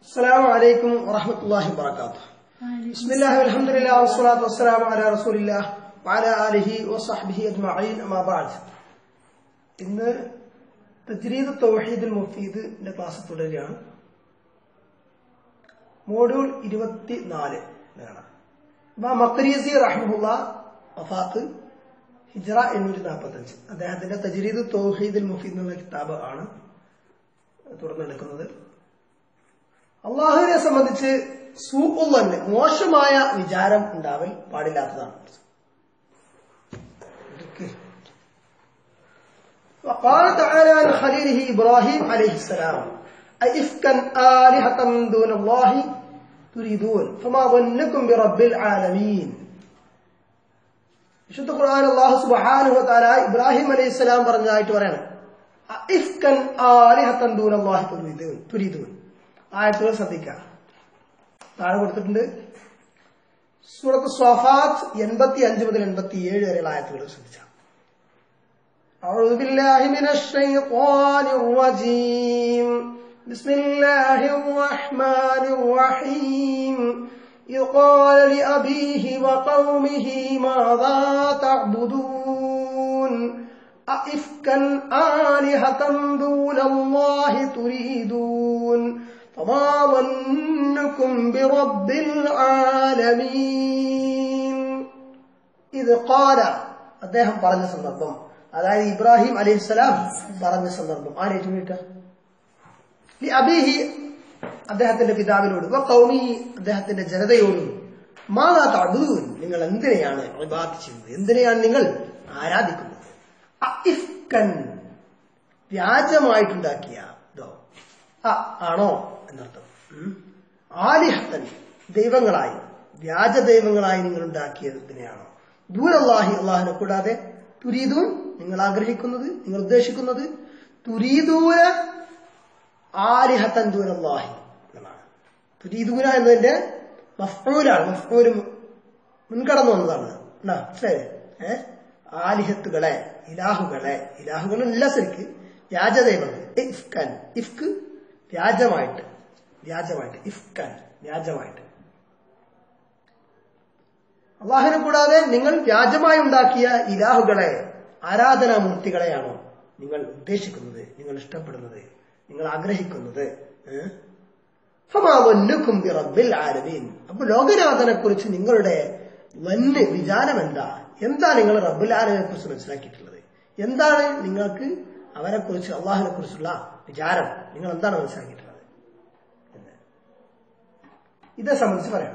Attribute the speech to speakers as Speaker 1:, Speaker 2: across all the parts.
Speaker 1: السلام عليكم ورحمة الله وبركاته بسم الله والحمد لله والصلاة والسلام على رسول الله وعلى آله وصحبه أجمعين أما بعد ഇന്ന് തജ്രീദ് തൗഹീദുൽ മുഫീദിന്റെ ക്ലാസ് തുടരുകയാണ് മോഡ്യൂൾ ഇരുപത്തിനാല് ഇമാം മക്രീസി റഹ്മുല്ല വഫാത്ത് ഹിജ്റ എണ്ണൂറ്റി നാൽപ്പത്തി അഞ്ച് അദ്ദേഹത്തിന്റെ തജ്രീദ് തൗഹീദുൽ മുഫീദ് എന്ന കിതാബ് ആണ് തുറന്നെടുക്കുന്നത് അള്ളാഹുവിനെ സംബന്ധിച്ച് സൂപ്പുള്ളന് മോശമായ വിചാരം ഉണ്ടാവൽ പാടില്ലാത്തതാണ് وقال تعالى عن خليله إبراهيم عليه السلام أئفكا آلهة دون الله تريدون فما ظنكم برب العالمين വിശുദ്ധ ഖുർആൻ അള്ളാഹു സുബ്ഹാനഹു വതആല ഇബ്രാഹിം അലൈഹിസ്സലാം പറഞ്ഞതായിട്ട് പറയണം ഇഫ്കൻ ആലിഹത്തൻ ദൂനല്ലാഹി തുരീദൂൻ തുരീദൂൻ ആയത്തുകൾ ശ്രദ്ധിക്കുക താഴെ കൊടുത്തിട്ടുണ്ട് സൂറത്ത് സ്വഫാത്ത് എൺപത്തി അഞ്ച് മുതൽ എൺപത്തി ഏഴ് വരെയുള്ള ആയത്തുകൾ ശ്രദ്ധിച്ചാൽ أعوذ بالله من الشيطان الرجيم بسم الله الرحمن الرحيم إذ قال لأبيه وقومه ماذا تعبدون أئفكا آلهة دون الله تريدون فما ظنكم برب العالمين إذ قال അദ്ദേഹം പറഞ്ഞ സന്ദർഭം അതായത് ഇബ്രാഹിം അലൈഹിസ്സലാം പറഞ്ഞ സന്ദർഭം ആരേറ്റു വീട്ട അബിഹി അദ്ദേഹത്തിന്റെ പിതാവിനോട് കൗമി അദ്ദേഹത്തിന്റെ ജനതയോടും മാതാ തടുവൻ നിങ്ങൾ എന്തിനെയാണ് ചെയ്യുന്നത് എന്തിനെയാണ് നിങ്ങൾ ആരാധിക്കുന്നത് ഇഫ്കൻ വ്യാജമായിട്ടുണ്ടാക്കിയ ഇതോ ആ ആണോ എന്നർത്ഥം ആലിഹത്തൻ ദൈവങ്ങളായി വ്യാജ ദൈവങ്ങളായി നിങ്ങൾ ഉണ്ടാക്കിയതിനെയാണോ ദൂരല്ലാഹി അള്ളാഹിനെ കൂടാതെ തുരീദൂൻ നിങ്ങൾ ആഗ്രഹിക്കുന്നത് നിങ്ങൾ ഉദ്ദേശിക്കുന്നത് തുരീദൂന ആലിഹത്തൻ ദൂരല്ലാഹി എന്നാണ് തുരീദൂന എന്നതിന്റെ മഫ്ഊലാണ് മഫ്ഊല് മുൻകടന്നു വന്നതാണ് മനസ്സിലായേ ഏഹ് ആലിഹത്തുകളെ ഇലാഹുകളെ ഇലാഹുകളല്ല ശരിക്ക് വ്യാജദൈവങ്ങൾ ഇഫ്കൻ ഇഫ്ക് വ്യാജമായിട്ട് വ്യാജമായിട്ട് ഇഫ്കൻ വ്യാജമായിട്ട് അള്ളാഹിനെ കൂടാതെ നിങ്ങൾ വ്യാജമായി ഉണ്ടാക്കിയ ഇലാഹുകളെ ആരാധനാമൂർത്തികളെയാണോ നിങ്ങൾ ഉദ്ദേശിക്കുന്നത് നിങ്ങൾ ഇഷ്ടപ്പെടുന്നത് നിങ്ങൾ ആഗ്രഹിക്കുന്നത് അപ്പൊ ലോകനാഥനെ കുറിച്ച് നിങ്ങളുടെ വന് വിചാരം എന്താ എന്താ നിങ്ങൾ റബ്ബുൽ ആലമിനെ കുറിച്ച് മനസ്സിലാക്കിയിട്ടുള്ളത് എന്താണ് നിങ്ങൾക്ക് അവരെ കുറിച്ച് അള്ളാഹിനെ കുറിച്ചുള്ള വിചാരം നിങ്ങൾ എന്താണ് മനസ്സിലാക്കിയിട്ടുള്ളത് ഇതേ സംബന്ധിച്ച് പറയണം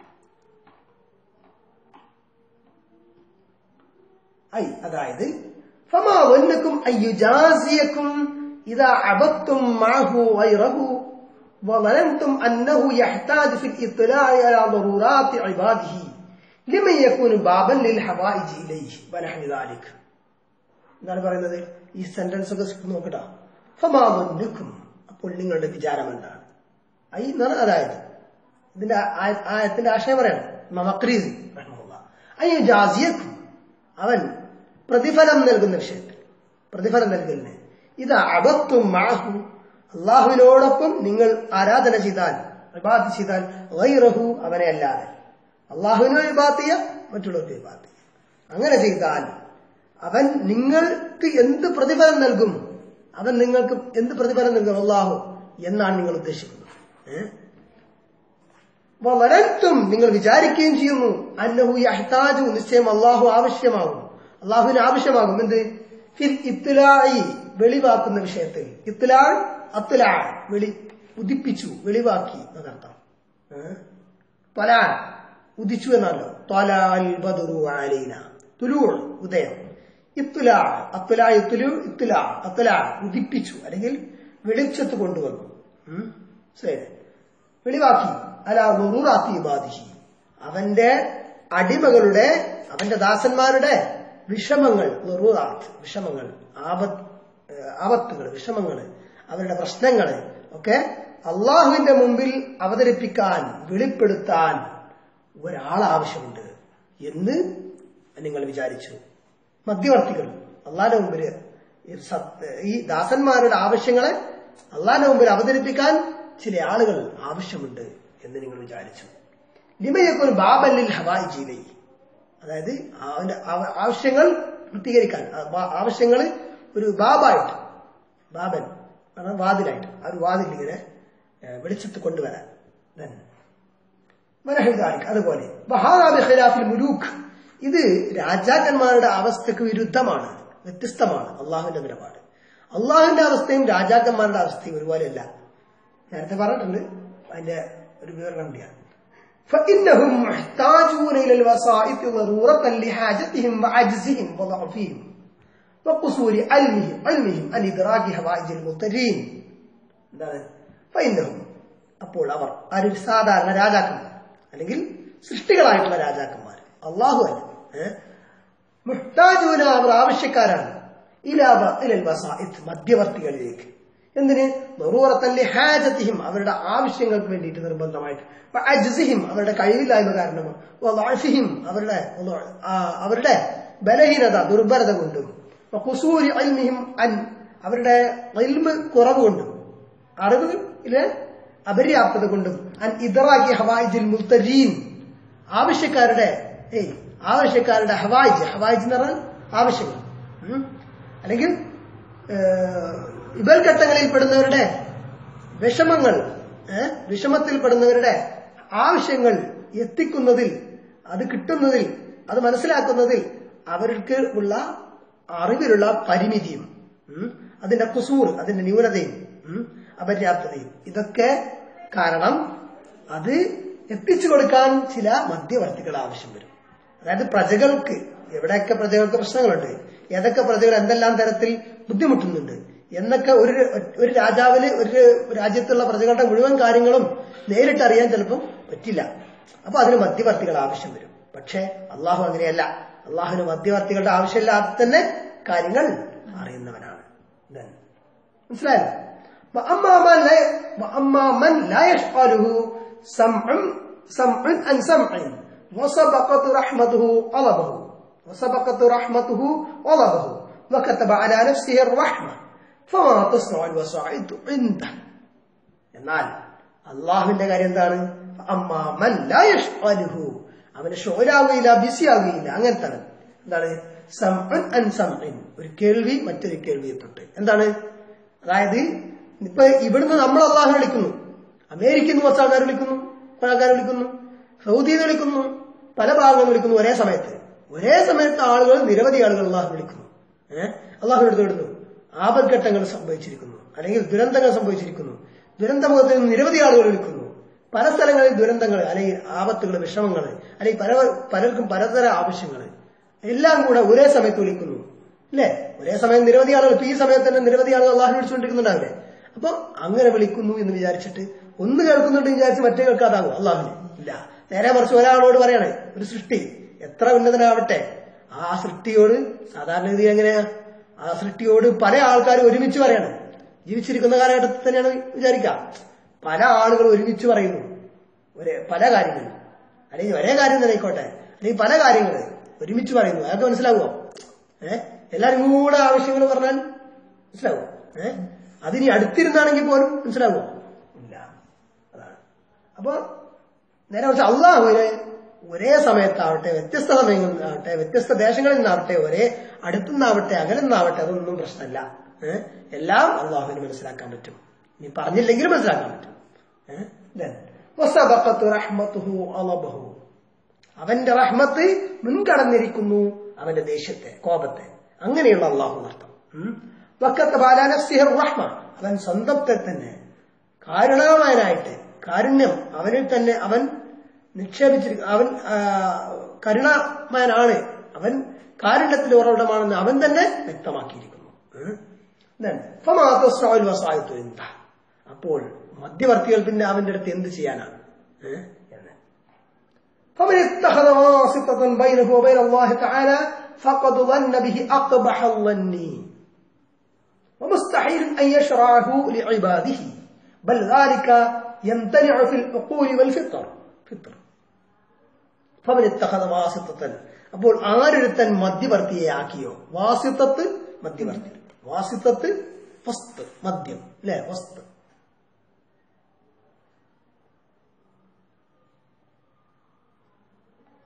Speaker 1: ഐ അതായത് ഫമാ വന്നക്കും അയ്യുജാസിയക്കും ഇതാ അബത്തും മാഹു വൈറഹു وظننتم أنه يحتاج في الاطلاع على ضرورات عباده لمن يكون بابا للحوائج إليه ونحن ذلك എന്താണ് പറയുന്നത് ഈ സെന്റൻസ് ഒക്കെ നോക്കട്ടോ ഫമാവന്നുക്കും അപ്പോൾ നിങ്ങളുടെ വിചാരം എന്താണ് ഐ എന്നാണ് അതായത് ഇതിന്റെ ആയത്തിന്റെ ആശയം പറയണം മമക്രീസി അയ്യോ ജാസിയക്കും അവൻ പ്രതിഫലം നൽകുന്ന വിഷയത്തിൽ പ്രതിഫലം നൽകലിന് ഇത് അബത്തും മാഹു അള്ളാഹുവിനോടൊപ്പം നിങ്ങൾ ആരാധന ചെയ്താൽ വിഭാത്തി ചെയ്താൽ വൈറഹു അവനെ അല്ലാതെ അള്ളാഹുവിനെ വിഭാത്തിയ മറ്റുള്ളവർക്ക് വിഭാത്തി അങ്ങനെ ചെയ്താൽ അവൻ നിങ്ങൾക്ക് എന്ത് പ്രതിഫലം നൽകും അവൻ നിങ്ങൾക്ക് എന്ത് പ്രതിഫലം നൽകും അള്ളാഹു എന്നാണ് നിങ്ങൾ ഉദ്ദേശിക്കുന്നത് വളരത്തും നിങ്ങൾ വിചാരിക്കുകയും ചെയ്യുന്നു അന്നഹു യഹ്താജു നിശ്ചയം അള്ളാഹു ആവശ്യമാകും അള്ളാഹുവിന് ആവശ്യമാകും എന്ത് ഫിൽ ഇത്തുലായി വെളിവാക്കുന്ന വിഷയത്തിൽ ഇത്തുലാൾ അത്തുലാ വെളി ഉദിപ്പിച്ചു വെളിവാക്കി എന്നർത്ഥം തൊലാൻ ഉദിച്ചു എന്നല്ലോ തൊലാൽ ബദുറു ആലീന തുലൂൾ ഉദയം ഇത്തുലാ അത്തുലാ ഇത്തുലു ഇത്തുലാ അത്തുലാ ഉദിപ്പിച്ചു അല്ലെങ്കിൽ വെളിച്ചത്ത് കൊണ്ടുവന്നു ശരി വെളിവാക്കി അല നുറൂറാത്തി ബാധിഹി അവന്റെ അടിമകളുടെ അവന്റെ ദാസന്മാരുടെ വിഷമങ്ങൾ നുറൂറാത്ത് വിഷമങ്ങൾ ആപത്ത് ആപത്തുകൾ വിഷമങ്ങൾ അവരുടെ പ്രശ്നങ്ങൾ ഒക്കെ അള്ളാഹുവിന്റെ മുമ്പിൽ അവതരിപ്പിക്കാൻ വെളിപ്പെടുത്താൻ ഒരാൾ ആവശ്യമുണ്ട് എന്ന് നിങ്ങൾ വിചാരിച്ചു മധ്യവർത്തികൾ അള്ളാഹിന്റെ മുമ്പിൽ ഈ ദാസന്മാരുടെ ആവശ്യങ്ങളെ അള്ളാഹിന്റെ മുമ്പിൽ അവതരിപ്പിക്കാൻ ചില ആളുകൾ ആവശ്യമുണ്ട് എന്ന് നിങ്ങൾ വിചാരിച്ചു ലിമയക്കൊരു ബാബല്ലിൽ ഹവായി ജീലൈ അതായത് അവന്റെ ആവ- ആവശ്യങ്ങൾ പൂർത്തീകരിക്കാൻ ആവശ്യങ്ങൾ ഒരു ബാബായിട്ട് ബാബൻ ആണ് വാതിലായിട്ട് ആ ഒരു വാതിൽ ഇങ്ങനെ ഏഹ്, വെളിച്ചത്ത് കൊണ്ടുവരാൻ Then, മനഹിദാലിക് അതുപോലെ ബഹാറാബി ഖിലാഫിൽ മുലൂഖ് ഇത് രാജാക്കന്മാരുടെ അവസ്ഥക്ക് വിരുദ്ധമാണ് വ്യത്യസ്തമാണ് അള്ളാഹുവിന്റെ നിലപാട് അള്ളാഹുവിന്റെ അവസ്ഥയും രാജാക്കന്മാരുടെ അവസ്ഥയും ഒരുപോലെയല്ല നേരത്തെ പറഞ്ഞിട്ടുണ്ട് അതിന്റെ ഒരു വിവരണം കൂടിയാണ് فإنهم محتاجون إلى الوسائط ضرورة لحاجتهم وعجزهم وضعفهم وقصور علمهم علمهم عن إدراك هوائج المضطرين എന്താണ് ഫൈനഹും അപ്പോൾ അവർ ആരും സാധാരണ രാജാക്കന്മാർ അല്ലെങ്കിൽ സൃഷ്ടികളായിട്ടുള്ള രാജാക്കന്മാർ അള്ളാഹു അല്ല ഏഹ്? മുഹ്താജൂന അവർ ആവശ്യക്കാരാണ് ഇലാബ ഇലൽ വസാഇത്ത് മധ്യവർത്തികളിലേക്ക് എന്തിന് ബറൂറത്തല്ലി ഹാജത്തിഹിം അവരുടെ ആവശ്യങ്ങൾക്ക് വേണ്ടിയിട്ട് നിർബന്ധമായിട്ട് വ അജ്സിഹിം അവരുടെ കഴിവില്ലായ്മ കാരണമോ വാഫിഹിം അവരുടെ ആ, അവരുടെ ബലഹീനത ദുർബലത കൊണ്ടും വ ഖുസൂരി ഇൽമിഹിം അൻ അവരുടെ ഇൽമ് കുറവ് കൊണ്ടും അറിവിലെ അപര്യാപ്തത കൊണ്ടും അൻ ഇതറാക്കി ഹവായിജിൽ മുത്തരീൻ ആവശ്യക്കാരുടെ ഏയ് ആവശ്യക്കാരുടെ ഹവായിജ് ഹവായിജ് എന്ന് പറഞ്ഞാൽ ആവശ്യങ്ങൾ ഉം. അല്ലെങ്കിൽ ഇബൽഘട്ടങ്ങളിൽ പെടുന്നവരുടെ വിഷമങ്ങൾ ഏഹ് വിഷമത്തിൽപ്പെടുന്നവരുടെ ആവശ്യങ്ങൾ എത്തിക്കുന്നതിൽ അത് കിട്ടുന്നതിൽ അത് മനസ്സിലാക്കുന്നതിൽ അവർക്ക് ഉള്ള അറിവിലുള്ള പരിമിതിയും ഉം, അതിന്റെ കുസൂർ അതിന്റെ ന്യൂനതയും ഉം, അപര്യാപ്തതയും ഇതൊക്കെ കാരണം അത് എത്തിച്ചു കൊടുക്കാൻ ചില മധ്യവർത്തികൾ ആവശ്യം വരും അതായത് പ്രജകൾക്ക് എവിടെയൊക്കെ പ്രജകൾക്ക് പ്രശ്നങ്ങളുണ്ട് ഏതൊക്കെ പ്രജകൾ എന്തെല്ലാം തരത്തിൽ ബുദ്ധിമുട്ടുന്നുണ്ട് എന്നൊക്കെ ഒരു ഒരു രാജാവിന് ഒരു രാജ്യത്തുള്ള പ്രജകളുടെ മുഴുവൻ കാര്യങ്ങളും നേരിട്ടറിയാൻ ചിലപ്പം പറ്റില്ല അപ്പൊ അതിന് മധ്യവർത്തികൾ ആവശ്യം വരും പക്ഷേ അള്ളാഹു അങ്ങനെയല്ല അള്ളാഹുവിന് മധ്യവർത്തികളുടെ ആവശ്യമില്ലാതെ തന്നെ കാര്യങ്ങൾ അറിയുന്നവനാണ് Then, മനസ്സിലായല്ലോ وأما من لا وأما من لا يشغله سمع سمع عن سمع وسبقت رحمته طلبه وسبقت رحمته طلبه وكتب على نفسه الرحمة فما تصنع الوسائط عنده എന്നാൽ അള്ളാഹുവിന്റെ കാര്യം എന്താണ് അമ്മാമൻ ലായഷ്അലുഹു അവന് ഷോലാവുകയില്ല ബിസി ആവുകയില്ല അങ്ങനത്തെ എന്താണ് സംഅൻ അൻ സംഇൻ ഒരു കേൾവി മറ്റൊരു കേൾവിയെ തൊട്ട് എന്താണ് അതായത് ഇപ്പൊ ഇവിടുന്ന് നമ്മൾ അള്ളാഹു വിളിക്കുന്നു അമേരിക്കയിൽ നിന്ന് കുറച്ച് ആൾക്കാർ വിളിക്കുന്നു കുറെ ആൾക്കാർ വിളിക്കുന്നു സൗദിയിൽ നിന്ന് വിളിക്കുന്നു പല ഭാഗങ്ങളും വിളിക്കുന്നു ഒരേ സമയത്ത് ഒരേ സമയത്ത് ആളുകൾ നിരവധി ആളുകൾ അള്ളാഹു വിളിക്കുന്നു ഏഹ് അള്ളാഹു എടുത്തു വിടുന്നു ആപത്ഘട്ടങ്ങൾ സംഭവിച്ചിരിക്കുന്നു അല്ലെങ്കിൽ ദുരന്തങ്ങൾ സംഭവിച്ചിരിക്കുന്നു ദുരന്തമുഖത്തിൽ നിന്ന് നിരവധി ആളുകൾ വിളിക്കുന്നു പല സ്ഥലങ്ങളിൽ ദുരന്തങ്ങൾ അല്ലെങ്കിൽ ആപത്തുകൾ വിഷമങ്ങൾ അല്ലെങ്കിൽ പല പലർക്കും പലതര ആവശ്യങ്ങൾ എല്ലാം കൂടെ ഒരേ സമയത്ത് വിളിക്കുന്നു അല്ലേ ഒരേ സമയം നിരവധി ആളുകൾ ഇപ്പൊ ഈ സമയത്ത് തന്നെ നിരവധി ആളുകൾ അള്ളാഹു വിളിച്ചുകൊണ്ടിരിക്കുന്നുണ്ടാവില്ലേ അപ്പൊ അങ്ങനെ വിളിക്കുന്നു എന്ന് വിചാരിച്ചിട്ട് ഒന്ന് കേൾക്കുന്നുണ്ട് വിചാരിച്ച് മറ്റേ കേൾക്കാതാകും അള്ളാഹുവിന് ഇല്ല നേരെ മറിച്ച് ഒരാളോട് പറയാണ് ഒരു സൃഷ്ടി എത്ര ഉന്നതനാവട്ടെ ആ സൃഷ്ടിയോട് സാധാരണ ഗതിയിൽ എങ്ങനെയാ ആ സൃഷ്ടിയോട് പല ആൾക്കാരും ഒരുമിച്ച് പറയണം ജീവിച്ചിരിക്കുന്ന കാലഘട്ടത്തിൽ തന്നെയാണ് വിചാരിക്കാം പല ആളുകൾ ഒരുമിച്ച് പറയുന്നു ഒരേ പല കാര്യങ്ങൾ അല്ലെങ്കിൽ ഒരേ കാര്യം തന്നെ ആയിക്കോട്ടെ അല്ലെങ്കിൽ പല കാര്യങ്ങൾ ഒരുമിച്ച് പറയുന്നു അതൊക്കെ മനസ്സിലാവുമോ ഏഹ് എല്ലാരും കൂടെ ആവശ്യങ്ങൾ പറഞ്ഞാൽ മനസ്സിലാവോ ഏഹ് അതിനി അടുത്തിരുന്നാണെങ്കിൽ പോലും മനസ്സിലാവുമോ ഇല്ല അതാണ് അപ്പൊ നേരെ മറിച്ച് അള്ളാഹുവിനെ ഒരേ സമയത്താവട്ടെ വ്യത്യസ്ത സമയങ്ങളിൽ നിന്നാവട്ടെ വ്യത്യസ്ത ദേശങ്ങളിൽ നിന്നാവട്ടെ ഒരേ അടുത്തുനിന്നാവട്ടെ അകലുന്നാവട്ടെ അതൊന്നും പ്രശ്നമല്ല ഏഹ് എല്ലാം അള്ളാഹുവിന് മനസ്സിലാക്കാൻ പറ്റും ഇനി പറഞ്ഞില്ലെങ്കിലും മനസ്സിലാക്കാൻ പറ്റും ഏഹ് Then, وسبقت رحمته غضبه. അവന്റെ റഹ്മത്ത് മുൻകടന്നിരിക്കുന്നു അവന്റെ ദേഷ്യത്തെ കോപത്തെ അങ്ങനെയുള്ള അള്ളാഹു നർത്തം വക്കത്ത് ബാലാനസിഹർ റഹ്മ അവൻ സ്വന്തത്തെ തന്നെ കാരുണാവാനായിട്ട് കാരുണ്യം അവനിൽ തന്നെ അവൻ നിക്ഷേപിച്ചിരിക്കുന്നു അവൻ ആ, കരുണാമാനാണ് അവൻ കാരുണ്യത്തിൽ ഉറവിടമാണെന്ന് അവൻ തന്നെ വ്യക്തമാക്കിയിരിക്കുന്നു ഉം. Then, فما تصنع الوسائط عنده. അപ്പോൾ മധ്യവർത്തികൾ പിന്നെ അവന്റെ അടുത്ത് എന്ത് ചെയ്യാനാണ് ഏഹ്? എന്ന് فمن اتخذ واسطة بينه وبين الله تعالى فقد ظن به أقبح الظن ومستحيل أن يشرعه لعباده بل ذلك يمتنع في العقول والفطر فطر فمن اتخذ واسطة അപ്പോൾ ആരൊരുത്തൻ മധ്യവർത്തിയെ ആക്കിയോ വാസിത്തത്ത് മധ്യവർത്തി വാസിത്തത്ത് വസ്ത് മദ്യം അല്ലെ വസ്ത്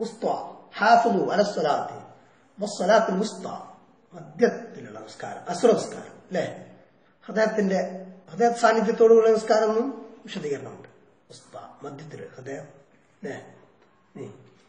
Speaker 1: ഉസ്ത ഹാഫുദു അലസ്വലാത്തി വസ്സലാത്തിൽ ഉസ്ത മധ്യത്തിലുള്ള നമസ്കാരം അസുര നമസ്കാരം അല്ലേ ഹൃദയത്തിന്റെ ഹൃദയ സാന്നിധ്യത്തോടുള്ള നമസ്കാരം എന്നും വിശദീകരണമുണ്ട് ഉസ്ത മധ്യത്തിൽ ഹൃദയം അല്ലേ നീ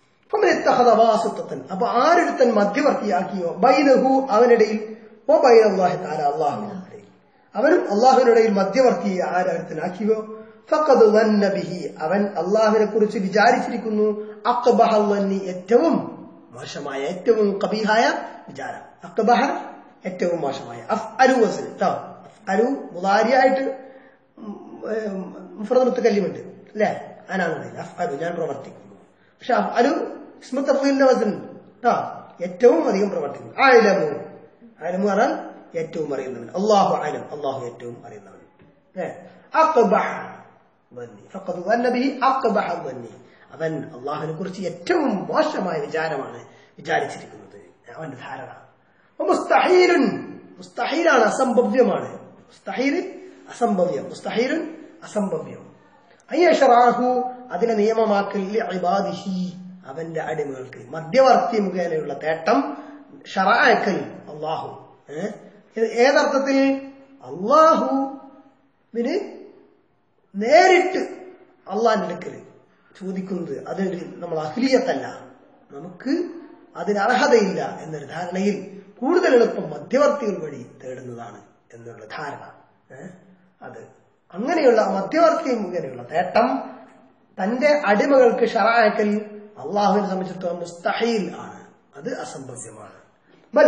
Speaker 1: അപ്പൊ ആരൊരുത്തൻ മധ്യവർത്തിയാക്കിയോ ബൈനഹു അവനിടയിൽ ഓ ബൈന അള്ളാഹി താല അള്ളാഹുവിനിടയിൽ അവനും അള്ളാഹുവിനിടയിൽ മധ്യവർത്തി ആരൊരുത്തനാക്കിയോ ഫക്കത് ബിഹി അവൻ അള്ളാഹുവിനെ കുറിച്ച് വിചാരിച്ചിരിക്കുന്നു അക്ബഹി ഏറ്റവും മോശമായ ഏറ്റവും കബീഹായ വിചാരം അക്ബഹ ഏറ്റവും മോശമായ അഫ് അരു വസൽ കേട്ടോ അരു മുതാരിയായിട്ട് മുഫറത്ത് കല്യമുണ്ട് അല്ലേ അനാന്ന് അഫ് അരു ഞാൻ പ്രവർത്തിക്കുന്നു പക്ഷെ അഫ് അരു ഇസ്മത്തഫീലിന്റെ വസനുണ്ട് കേട്ടോ ഏറ്റവും അധികം പ്രവർത്തിക്കുന്നു ആയിലമു ആയിലമു പറഞ്ഞാൽ ഏറ്റവും അറിയുന്നവൻ അള്ളാഹു ആയിലം അള്ളാഹു ഏറ്റവും അറിയുന്നവൻ അക്ബഹ ഫഖദ് ظن به അക്ബഹ ظني അവൻ അള്ളാഹുവിനെ കുറിച്ച് ഏറ്റവും മോശമായ വിചാരമാണ് വിചാരിച്ചിരിക്കുന്നത് അവന്റെ ധാരണ മുസ്തഹീലുൻ മുസ്തഹീലാണ് അസംഭവ്യമാണ് മുസ്തഹീൽ അസംഭവ്യം മുസ്തഹീലുൻ അസംഭവ്യം അയ്യഷറാഹു അതിനെ നിയമമാക്കൽ ഇബാദിഹി അവന്റെ അടിമകൾക്ക് മധ്യവർത്തി മുഖേനയുള്ള തേട്ടം ഷറാക്കൽ അള്ളാഹു ഏതർത്ഥത്തിൽ അള്ളാഹുവിന് നേരിട്ട് അള്ളാന്റെ അടുക്കൽ ചോദിക്കുന്നത് അതിന് നമ്മൾ അഖിലിയത്തല്ല നമുക്ക് അതിന് അർഹതയില്ല എന്നൊരു ധാരണയിൽ കൂടുതൽ എളുപ്പം മധ്യവർത്തികൾ വഴി തേടുന്നതാണ് എന്നുള്ള ധാരണ അത് അങ്ങനെയുള്ള മധ്യവർത്തി മുഖേനയുള്ള നേട്ടം തന്റെ അടിമകൾക്ക് ഷറാക്കൽ അള്ളാഹുവിനെ സംബന്ധിച്ചിടത്തോളം മുസ്തഹീൽ ആണ് അത് അസംഭവ്യമാണ് ബൽ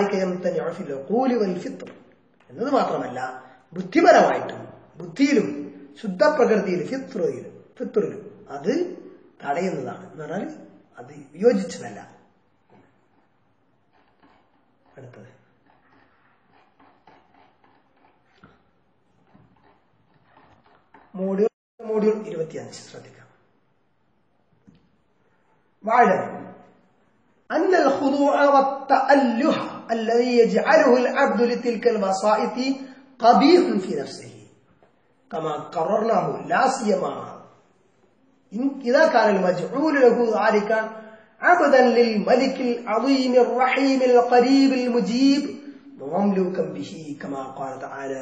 Speaker 1: എന്നത് മാത്രമല്ല ബുദ്ധിപരമായിട്ടും ബുദ്ധിയിലും ശുദ്ധ പ്രകൃതിയിൽ ഫിത്രിലും ഫിത്രിലും അത് തടയുന്നതാണ് എന്ന് പറഞ്ഞാൽ അത് യോജിച്ചതല്ല അടുത്തത് മോഡ്യൂൾ മോഡ്യൂൾ ഇരുപത്തിയഞ്ച് ശ്രദ്ധിക്കാം واعلم أن الخضوع والتأله الذي يجعله العبد لتلك الوسائط قبيح في نفسه كما قررناه لا سيما إذا كان المجعول له ذلك عبدا للملك العظيم الرحيم القريب المجيب ومملوكا به كما قال تعالى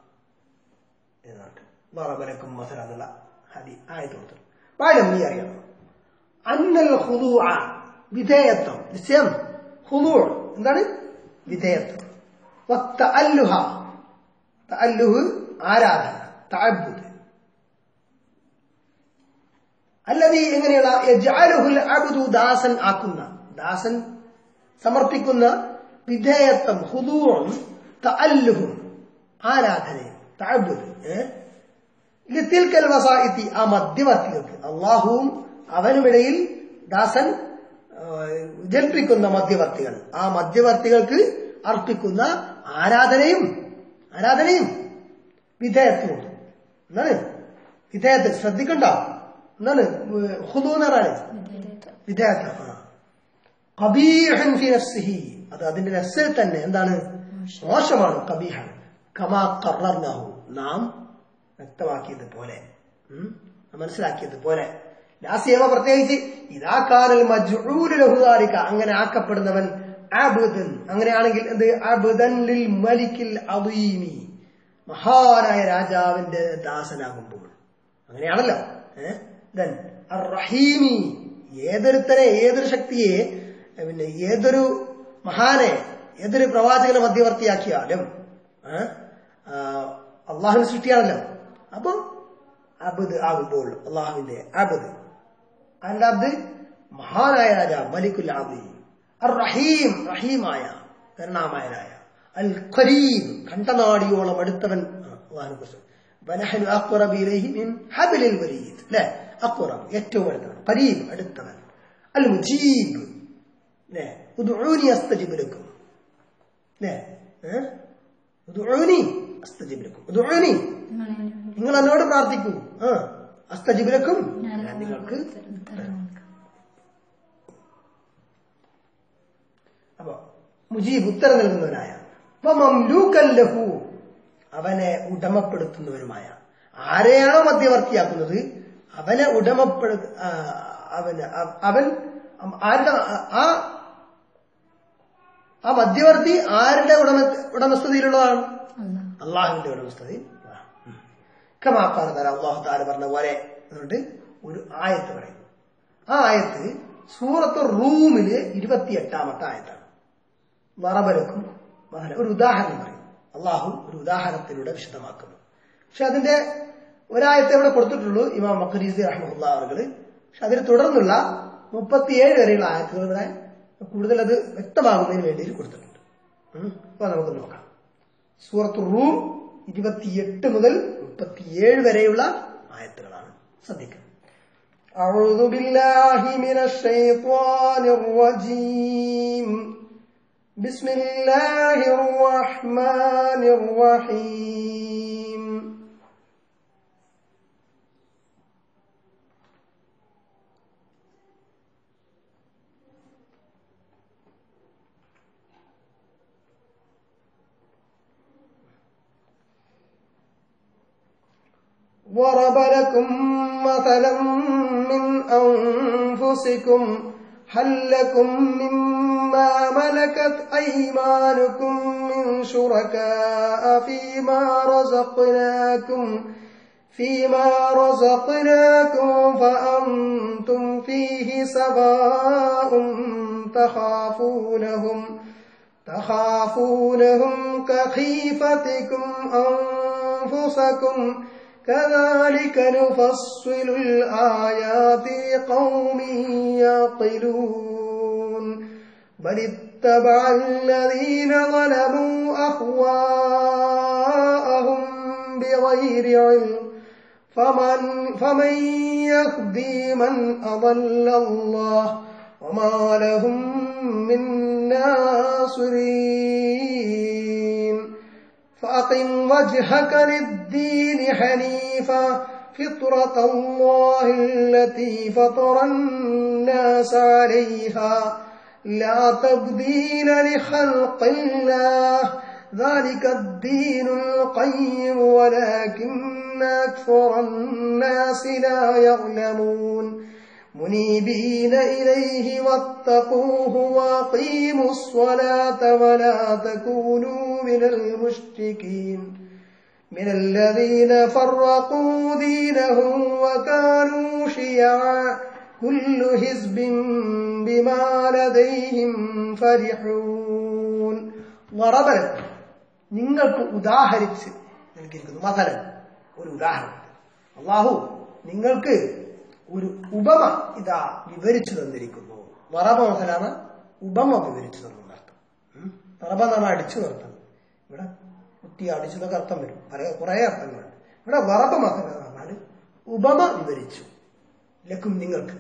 Speaker 1: ضرب لكم مثلا هذه آية واعلم നീ അറിയണം അന്നൽ ഹുദൂഅ വിധേയത്വം നിശ്ചയം ഹുദൂഅ എന്താണ് വിധേയത്വം വത്തഅല്ലുഹ തഅല്ലുഹ് ആരാധന തഅബ്ബുദ് അല്ലതി എങ്ങനെയുള്ള യജ്അലുഹുൽ അബ്ദു ദാസൻ ആക്കുന്ന ദാസൻ സമർപ്പിക്കുന്ന വിധേയത്വം ഹുദൂഉം തഅല്ലുഹും ആരാധനയും തഅബ്ബുദ് ലിത്തിൽക്കൽ വസായിത്തി ആ മധ്യവർത്തികൾക്ക് അള്ളാഹുവും അവനുമിടയിൽ ദാസൻ ജൽപ്പിക്കുന്ന മധ്യവർത്തികൾ ആ മധ്യവർത്തികൾക്ക് അർപ്പിക്കുന്ന ആരാധനയും ആരാധനയും വിധേയത്വമുണ്ട് എന്താണ് വിധേയത്വം ശ്രദ്ധിക്കണ്ട എന്താണ് ഹുദു എന്ന് പറഞ്ഞാല് വിധേയത്വം കബീഹൻ ഫി നഫ്സിഹി അത് അതിന്റെ നഫ്സിൽ തന്നെ എന്താണ് മോശമാണ് കബീഹൻ കമാ കറർനഹു നാം വ്യക്തമാക്കിയത് പോലെ മനസ്സിലാക്കിയത് പോലെ ലാസ്യമ പ്രത്യേകിച്ച് ഇതാക്കാനൽ മജ്ഊലുലഹുദാരിക അങ്ങനെ ആക്കപ്പെടുന്നവൻ അബുദൻ അങ്ങനെയാണെങ്കിൽ എന്ത് അബുദൻ ലിൽ മലിക്കിൽ അദീമി മഹാനായ രാജാവിന്റെ ദാസനാകുമ്പോൾ അങ്ങനെയാണല്ലോ ദൻ റഹീമി ഏതൊരുത്തനെ ഏതൊരു ശക്തിയെ പിന്നെ ഏതൊരു മഹാനെ ഏതൊരു പ്രവാചകനെ മധ്യവർത്തിയാക്കിയാലും അള്ളാഹുവിന്റെ സൃഷ്ടിയാണല്ലോ അപ്പൊ അബുദ് ആകുമ്പോൾ അള്ളാഹുവിന്റെ അബുദ് അല്ല അബ്ദ് മഹാനായ രാജ മലിക്കുൽ ആബി അർ റഹീം റഹീമായ കരുണാമയനായ അൽ ഖരീം കണ്ടനാടിയോളം അടുത്തവൻ അള്ളാഹിനെ കുറിച്ച് വനഹനു അക്വറബ് ഇലൈഹി മിൻ ഹബിലിൽ വരീദ് അല്ലേ അക്വറബ് ഏറ്റവും അടുത്തവൻ ഖരീബ് അടുത്തവൻ അൽ മുജീബ് അല്ലേ ഉദ്ഊനി അസ്തജിബ് ലക്കും അല്ലേ ഉദ്ഊനി അസ്തജിബ് ലക്കും ഉദ്ഊനി നിങ്ങൾ എന്നോട് പ്രാർത്ഥിക്കൂ ആ അസ്തജിബിലക്കും ഞാൻ നിങ്ങൾക്ക് അപ്പൊ മുജീബ് ഉത്തരം നൽകുന്നവനായ ലഹു അവനെ ഉടമപ്പെടുത്തുന്നവരുമായ ആരെയാണോ മധ്യവർത്തിയാക്കുന്നത് അവനെ ഉടമപ്പെടു അവന് അവൻ ആരുടെ ആ ആ മധ്യവർത്തി ആരുടെ ഉടമ ഉടമസ്ഥതയിലുള്ളതാണ്
Speaker 2: അല്ലാ
Speaker 1: അള്ളാഹുവിന്റെ ഉടമസ്ഥതയിൽ കമാക്കാണ് തരാം അള്ളാഹു താല പറഞ്ഞ പോലെ അതുകൊണ്ട് ഒരു ആയത്ത് പറയുന്നു ആ ആയത്ത് സൂറത്ത് റൂമില് ഇരുപത്തിയെട്ടാമത്തെ ആയത്താണ് വറബലക്കും മഹല ഒരു ഉദാഹരണം പറയും അള്ളാഹു ഒരു ഉദാഹരണത്തിലൂടെ വിശദമാക്കുന്നു പക്ഷെ അതിന്റെ ഒരായത്തെ ഇവിടെ കൊടുത്തിട്ടുള്ളൂ ഇമാം മഖരീസി റഹ്മുല്ല ആളുകള് പക്ഷെ അതിൽ തുടർന്നുള്ള മുപ്പത്തിയേഴ് വരെയുള്ള ആയത്തുകൾ ഇവിടെ കൂടുതൽ അത് വ്യക്തമാകുന്നതിന് വേണ്ടി കൊടുത്തിട്ടുണ്ട് ഉം. അപ്പൊ നമുക്ക് നോക്കാം സൂറത്ത് റൂം ഇരുപത്തിയെട്ട് മുതൽ മുപ്പത്തിയേഴ് വരെയുള്ള ആയത്തുകളാണ് ശ്രദ്ധിക്കുക أعوذ بالله من الشيطان الرجيم بسم الله الرحمن الرحيم ضرب لكم مثلا من أنفسكم هل لكم مما ملكت أيمانكم من شركاء فيما رزقناكم فيما رزقناكم فأنتم فيه سواء تخافونهم تخافونهم كخيفتكم أنفسكم كذلك نفصل الآيات لقوم يعقلون بل اتبع الذين ظلموا أهواءهم بغير علم فمن, فمن يهدي من أضل الله وما لهم من ناصرين فأقم وجهك للدين حنيفا فطرة الله التي فطر الناس عليها لا تبديل لخلق الله ذلك الدين القيم ولكن أكثر الناس لا يعلمون منيبين إليه واتقوه وأقيموا الصلاة ولا تكونوا من المشركين من الذين فرقوا دينهم وكانوا شيعا كل حزب بما لديهم فرحون ضربنا നിങ്ങൾക്ക് ഉദാഹരിച്ച് നൽകിയിരിക്കുന്നു മതലൻ ഒരു ഉദാഹരണം അള്ളാഹു നിങ്ങൾക്ക് ഒരു ഉപമ ഇതാ വിവരിച്ചു തന്നിരിക്കുന്നു വറബ മസലാണ് ഉപമ വിവരിച്ചു തന്നു അർത്ഥം വറബ എന്ന് പറഞ്ഞാൽ അടിച്ചു നിർത്തുന്നത് ഇവിടെ കുട്ടി അടിച്ചതൊക്കെ അർത്ഥം വരും പല കുറെ അർത്ഥങ്ങളുണ്ട് ഇവിടെ വറബ മസല എന്ന് പറഞ്ഞാൽ ഉപമ വിവരിച്ചു ലക്കും നിങ്ങൾക്ക്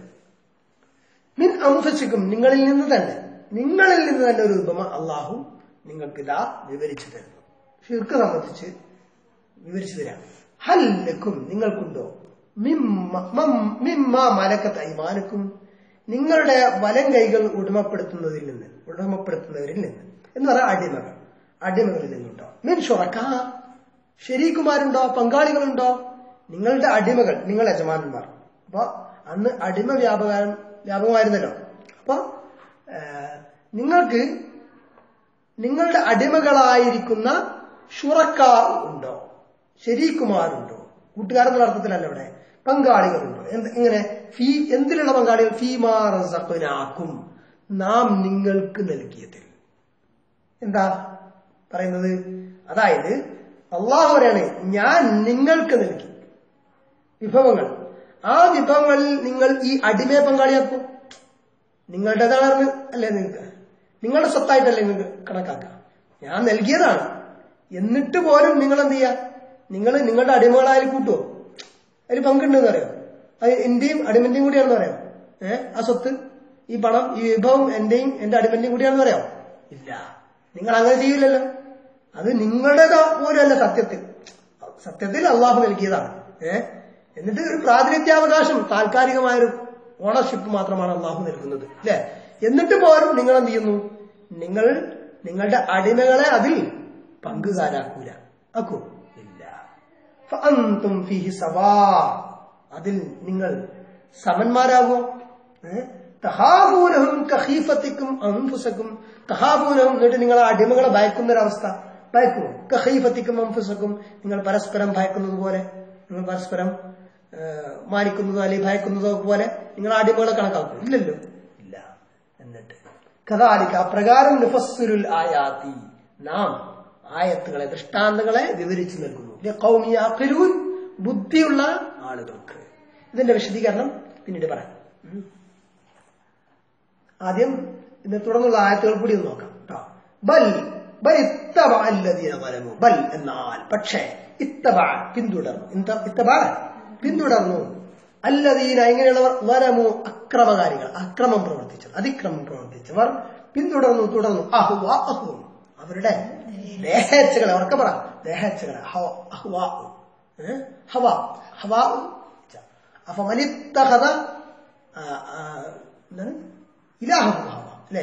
Speaker 1: മിൻ അംഫസിക്കും നിങ്ങളിൽ നിന്ന് തന്നെ നിങ്ങളിൽ നിന്ന് തന്നെ ഒരു ഉപമ അള്ളാഹു നിങ്ങൾക്ക് ഇതാ വിവരിച്ചു തരുന്നു ഷിർക്ക് സംബന്ധിച്ച് വിവരിച്ചു തരാം ഹല്ലക്കും നിങ്ങൾക്കുണ്ടോ മിമ്മ മം- മിമ്മ മലക്കത്ത് ഐമാനക്കും നിങ്ങളുടെ വലം കൈകൾ ഉടമപ്പെടുത്തുന്നതിൽ നിന്ന് ഉടമപ്പെടുത്തുന്നവരിൽ നിന്ന് എന്ന് പറയാം അടിമകൾ അടിമകളിൽ നിന്നുണ്ടോ മീൻ ഷുറക്ക ശരീകുമാരുണ്ടോ പങ്കാളികളുണ്ടോ നിങ്ങളുടെ അടിമകൾ നിങ്ങൾ യജമാനന്മാർ അപ്പൊ അന്ന് അടിമ വ്യാപകം വ്യാപകമായിരുന്നല്ലോ അപ്പൊ ഏഹ്, നിങ്ങൾക്ക് നിങ്ങളുടെ അടിമകളായിരിക്കുന്ന ഷുറക്ക ഉണ്ടോ ശരീകുമാരുണ്ടോ കൂട്ടുകാരെന്നുള്ള അർത്ഥത്തിലല്ല ഇവിടെ പങ്കാളികളുണ്ടോ എന്ത് ഇങ്ങനെ ഫീ എന്തിലുള്ള പങ്കാളികൾ ഫീമാറക്കും നാം നിങ്ങൾക്ക് നൽകിയതിൽ എന്താ പറയുന്നത് അതായത് അള്ളാഹു പറയാണ് ഞാൻ നിങ്ങൾക്ക് നൽകി വിഭവങ്ങൾ ആ വിഭവങ്ങളിൽ നിങ്ങൾ ഈ അടിമയെ പങ്കാളിയാക്കും നിങ്ങളുടേതാണ് അല്ലേ നിങ്ങൾക്ക് നിങ്ങളുടെ സ്വത്തായിട്ടല്ലേ നിങ്ങൾക്ക് കണക്കാക്കാം ഞാൻ നൽകിയതാണ് എന്നിട്ട് പോലും നിങ്ങൾ എന്ത് ചെയ്യുക നിങ്ങൾ നിങ്ങളുടെ അടിമകളായാലും കൂട്ടുമോ അതിൽ പങ്കുണ്ടെന്ന് അറിയാം അത് എന്റെയും അടിമന്റെയും കൂടിയാണെന്ന് പറയാം ഏഹ് ആ സ്വത്ത് ഈ പണം ഈ വിഭവം എന്റെയും എന്റെ അടിമന്റെയും കൂടിയാണെന്ന് പറയാം ഇല്ല നിങ്ങൾ അങ്ങനെ ചെയ്യില്ലല്ലോ അത് നിങ്ങളുടേതോ പോലും അല്ല സത്യത്തിൽ സത്യത്തിൽ അള്ളാഹു നൽകിയതാണ് ഏഹ് എന്നിട്ട് ഒരു പ്രാതിനിധ്യാവകാശം താൽക്കാലികമായൊരു ഓണർഷിപ്പ് മാത്രമാണ് അള്ളാഹു നൽകുന്നത് അല്ലെ എന്നിട്ട് പോലും നിങ്ങൾ എന്ത് ചെയ്യുന്നു നിങ്ങൾ നിങ്ങളുടെ അടിമകളെ അതിൽ പങ്കുകാരാക്കൂല ആക്കൂ ഇല്ല ഫഅന്തും ഫീഹി സവാ അതിൽ നിങ്ങൾ സമന്മാരാകുമോ ഏ? തഹാബൂനഹും കഹീഫത്തിക്കും അംഫുസക്കും തഹാബൂനഹും എന്നിട്ട് നിങ്ങൾ ആ അടിമകളെ ഭയക്കുന്ന ഒരവസ്ഥ ഭയക്കുമോ കഹീഫത്തിക്കും അംഫുസക്കും നിങ്ങൾ പരസ്പരം ഭയക്കുന്നത് പോലെ നിങ്ങൾ പരസ്പരം ആ, മാനിക്കുന്നതോ അല്ലെങ്കിൽ ഭയക്കുന്നതോ പോലെ നിങ്ങൾ ആ അടിമകളെ കണക്കാക്കും ഇല്ലല്ലോ ഇല്ല എന്നിട്ട് കഥാലിക്ക് അപ്രകാരം നുഫസ്സുലുൽ ആയാത്തി നാം ആയത്തുകളെ ദൃഷ്ടാന്തങ്ങളെ വിവരിച്ചു നൽകുന്നു ഇത് കൗമിയാക്കലൂൻ ബുദ്ധിയുള്ള ആളുകൾക്ക് ഇതിന്റെ വിശദീകരണം പിന്നീട് പറയാം ഉം. ആദ്യം ഇതിനെ തുടർന്നുള്ള ആയത്തുകൾ കൂടി ഒന്ന് നോക്കാം കേട്ടോ ബൽ ബൽ ഇത്തബ അല്ലദീന വലമു ബൽ എന്നാൽ പക്ഷേ ഇത്തബ പിന്തുടർന്നു ഇന്ത- ഇത്തബ പിന്തുടർന്നു അല്ലദീന ഇങ്ങനെയുള്ളവർ വലമു അക്രമകാരികൾ അക്രമം പ്രവർത്തിച്ചവർ അതിക്രമം പ്രവർത്തിച്ചവർ പിന്തുടർന്നു തുടർന്നു അഹുവാ അഹു അവരുടെ ദേഹേച്ഛകളെ അവർക്ക് പറ ദേഹേച്ഛകളെ ഹവ- അഹ്വാ ഏ? ഹവ ഹവാ അപ്പൊ മനിത്തഹത എന്താണ് ഇലാഹു ഹവ അല്ലേ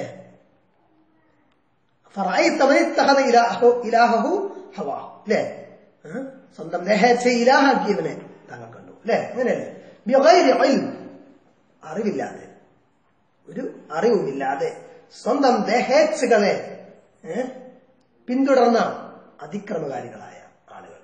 Speaker 1: ഫറഅയ്ത മൻ ഇത്തഖദ ഇലാഹു ഇലാഹു ഹവാ അല്ലേ ഏ? സ്വന്തം ദേഹേച്ഛ ഇലാഹാക്കിയവനെ താങ്കൾ കണ്ടു അല്ലേ അങ്ങനെയല്ലേ ബിഗൈരി ഇൽം അറിവില്ലാതെ ഒരു അറിവുമില്ലാതെ സ്വന്തം ദേഹേച്ഛകളെ ഏ? പിന്തുടർന്ന അതിക്രമകാരികളായ ആളുകൾ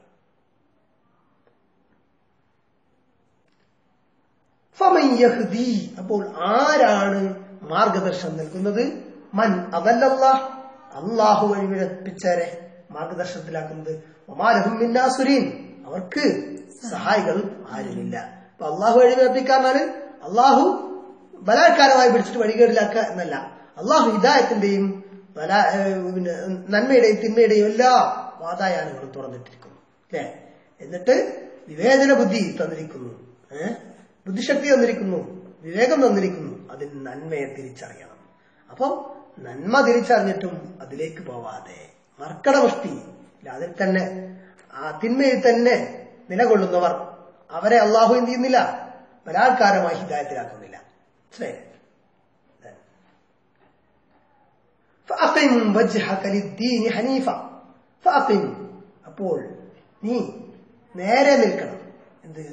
Speaker 1: ഫമൻ യഹ്ദി അപ്പോൾ ആരാണ് മാർഗദർശനം നൽകുന്നത് മൻ അതല്ല അള്ളാഹു വഴി വിഴപ്പിച്ചവരെ മാർഗദർശനത്തിലാക്കുന്നത് ഒമാലഹും മിന്നാസുരീൻ അവർക്ക് സഹായികൾ ആരുമില്ല അപ്പൊ അള്ളാഹു വഴി വിഴപ്പിക്കാന്നാണ് അള്ളാഹു ബലാത്കാരമായി പിടിച്ചിട്ട് വഴികേടിലാക്കുക എന്നല്ല അള്ളാഹു ഹിദായത്തിന്റെയും ബല ഏഹ് പിന്നെ നന്മയുടെയും തിന്മയുടെയും എല്ലാ വാതായാനങ്ങളും തുറന്നിട്ടിരിക്കുന്നു അല്ലേ എന്നിട്ട് വിവേചന ബുദ്ധി തന്നിരിക്കുന്നു ഏഹ് ബുദ്ധിശക്തി തന്നിരിക്കുന്നു വിവേകം തന്നിരിക്കുന്നു അതിന് നന്മയെ തിരിച്ചറിയണം അപ്പം നന്മ തിരിച്ചറിഞ്ഞിട്ടും അതിലേക്ക് പോവാതെ മർക്കടമുഷ്ടി ഇല്ല അതിൽ തന്നെ ആ തിന്മയിൽ തന്നെ നിലകൊള്ളുന്നവർ അവരെ അള്ളാഹു എന്ത് ചെയ്യുന്നില്ല ബലാത്കാരമായി ഹിദായത്തിലാക്കുന്നില്ല മനസ്സിലായില്ലേ? فأقم وجهك للدين حنيفا فأقم അപ്പോൾ നീ നേരെ നിൽക്കണം എന്ത്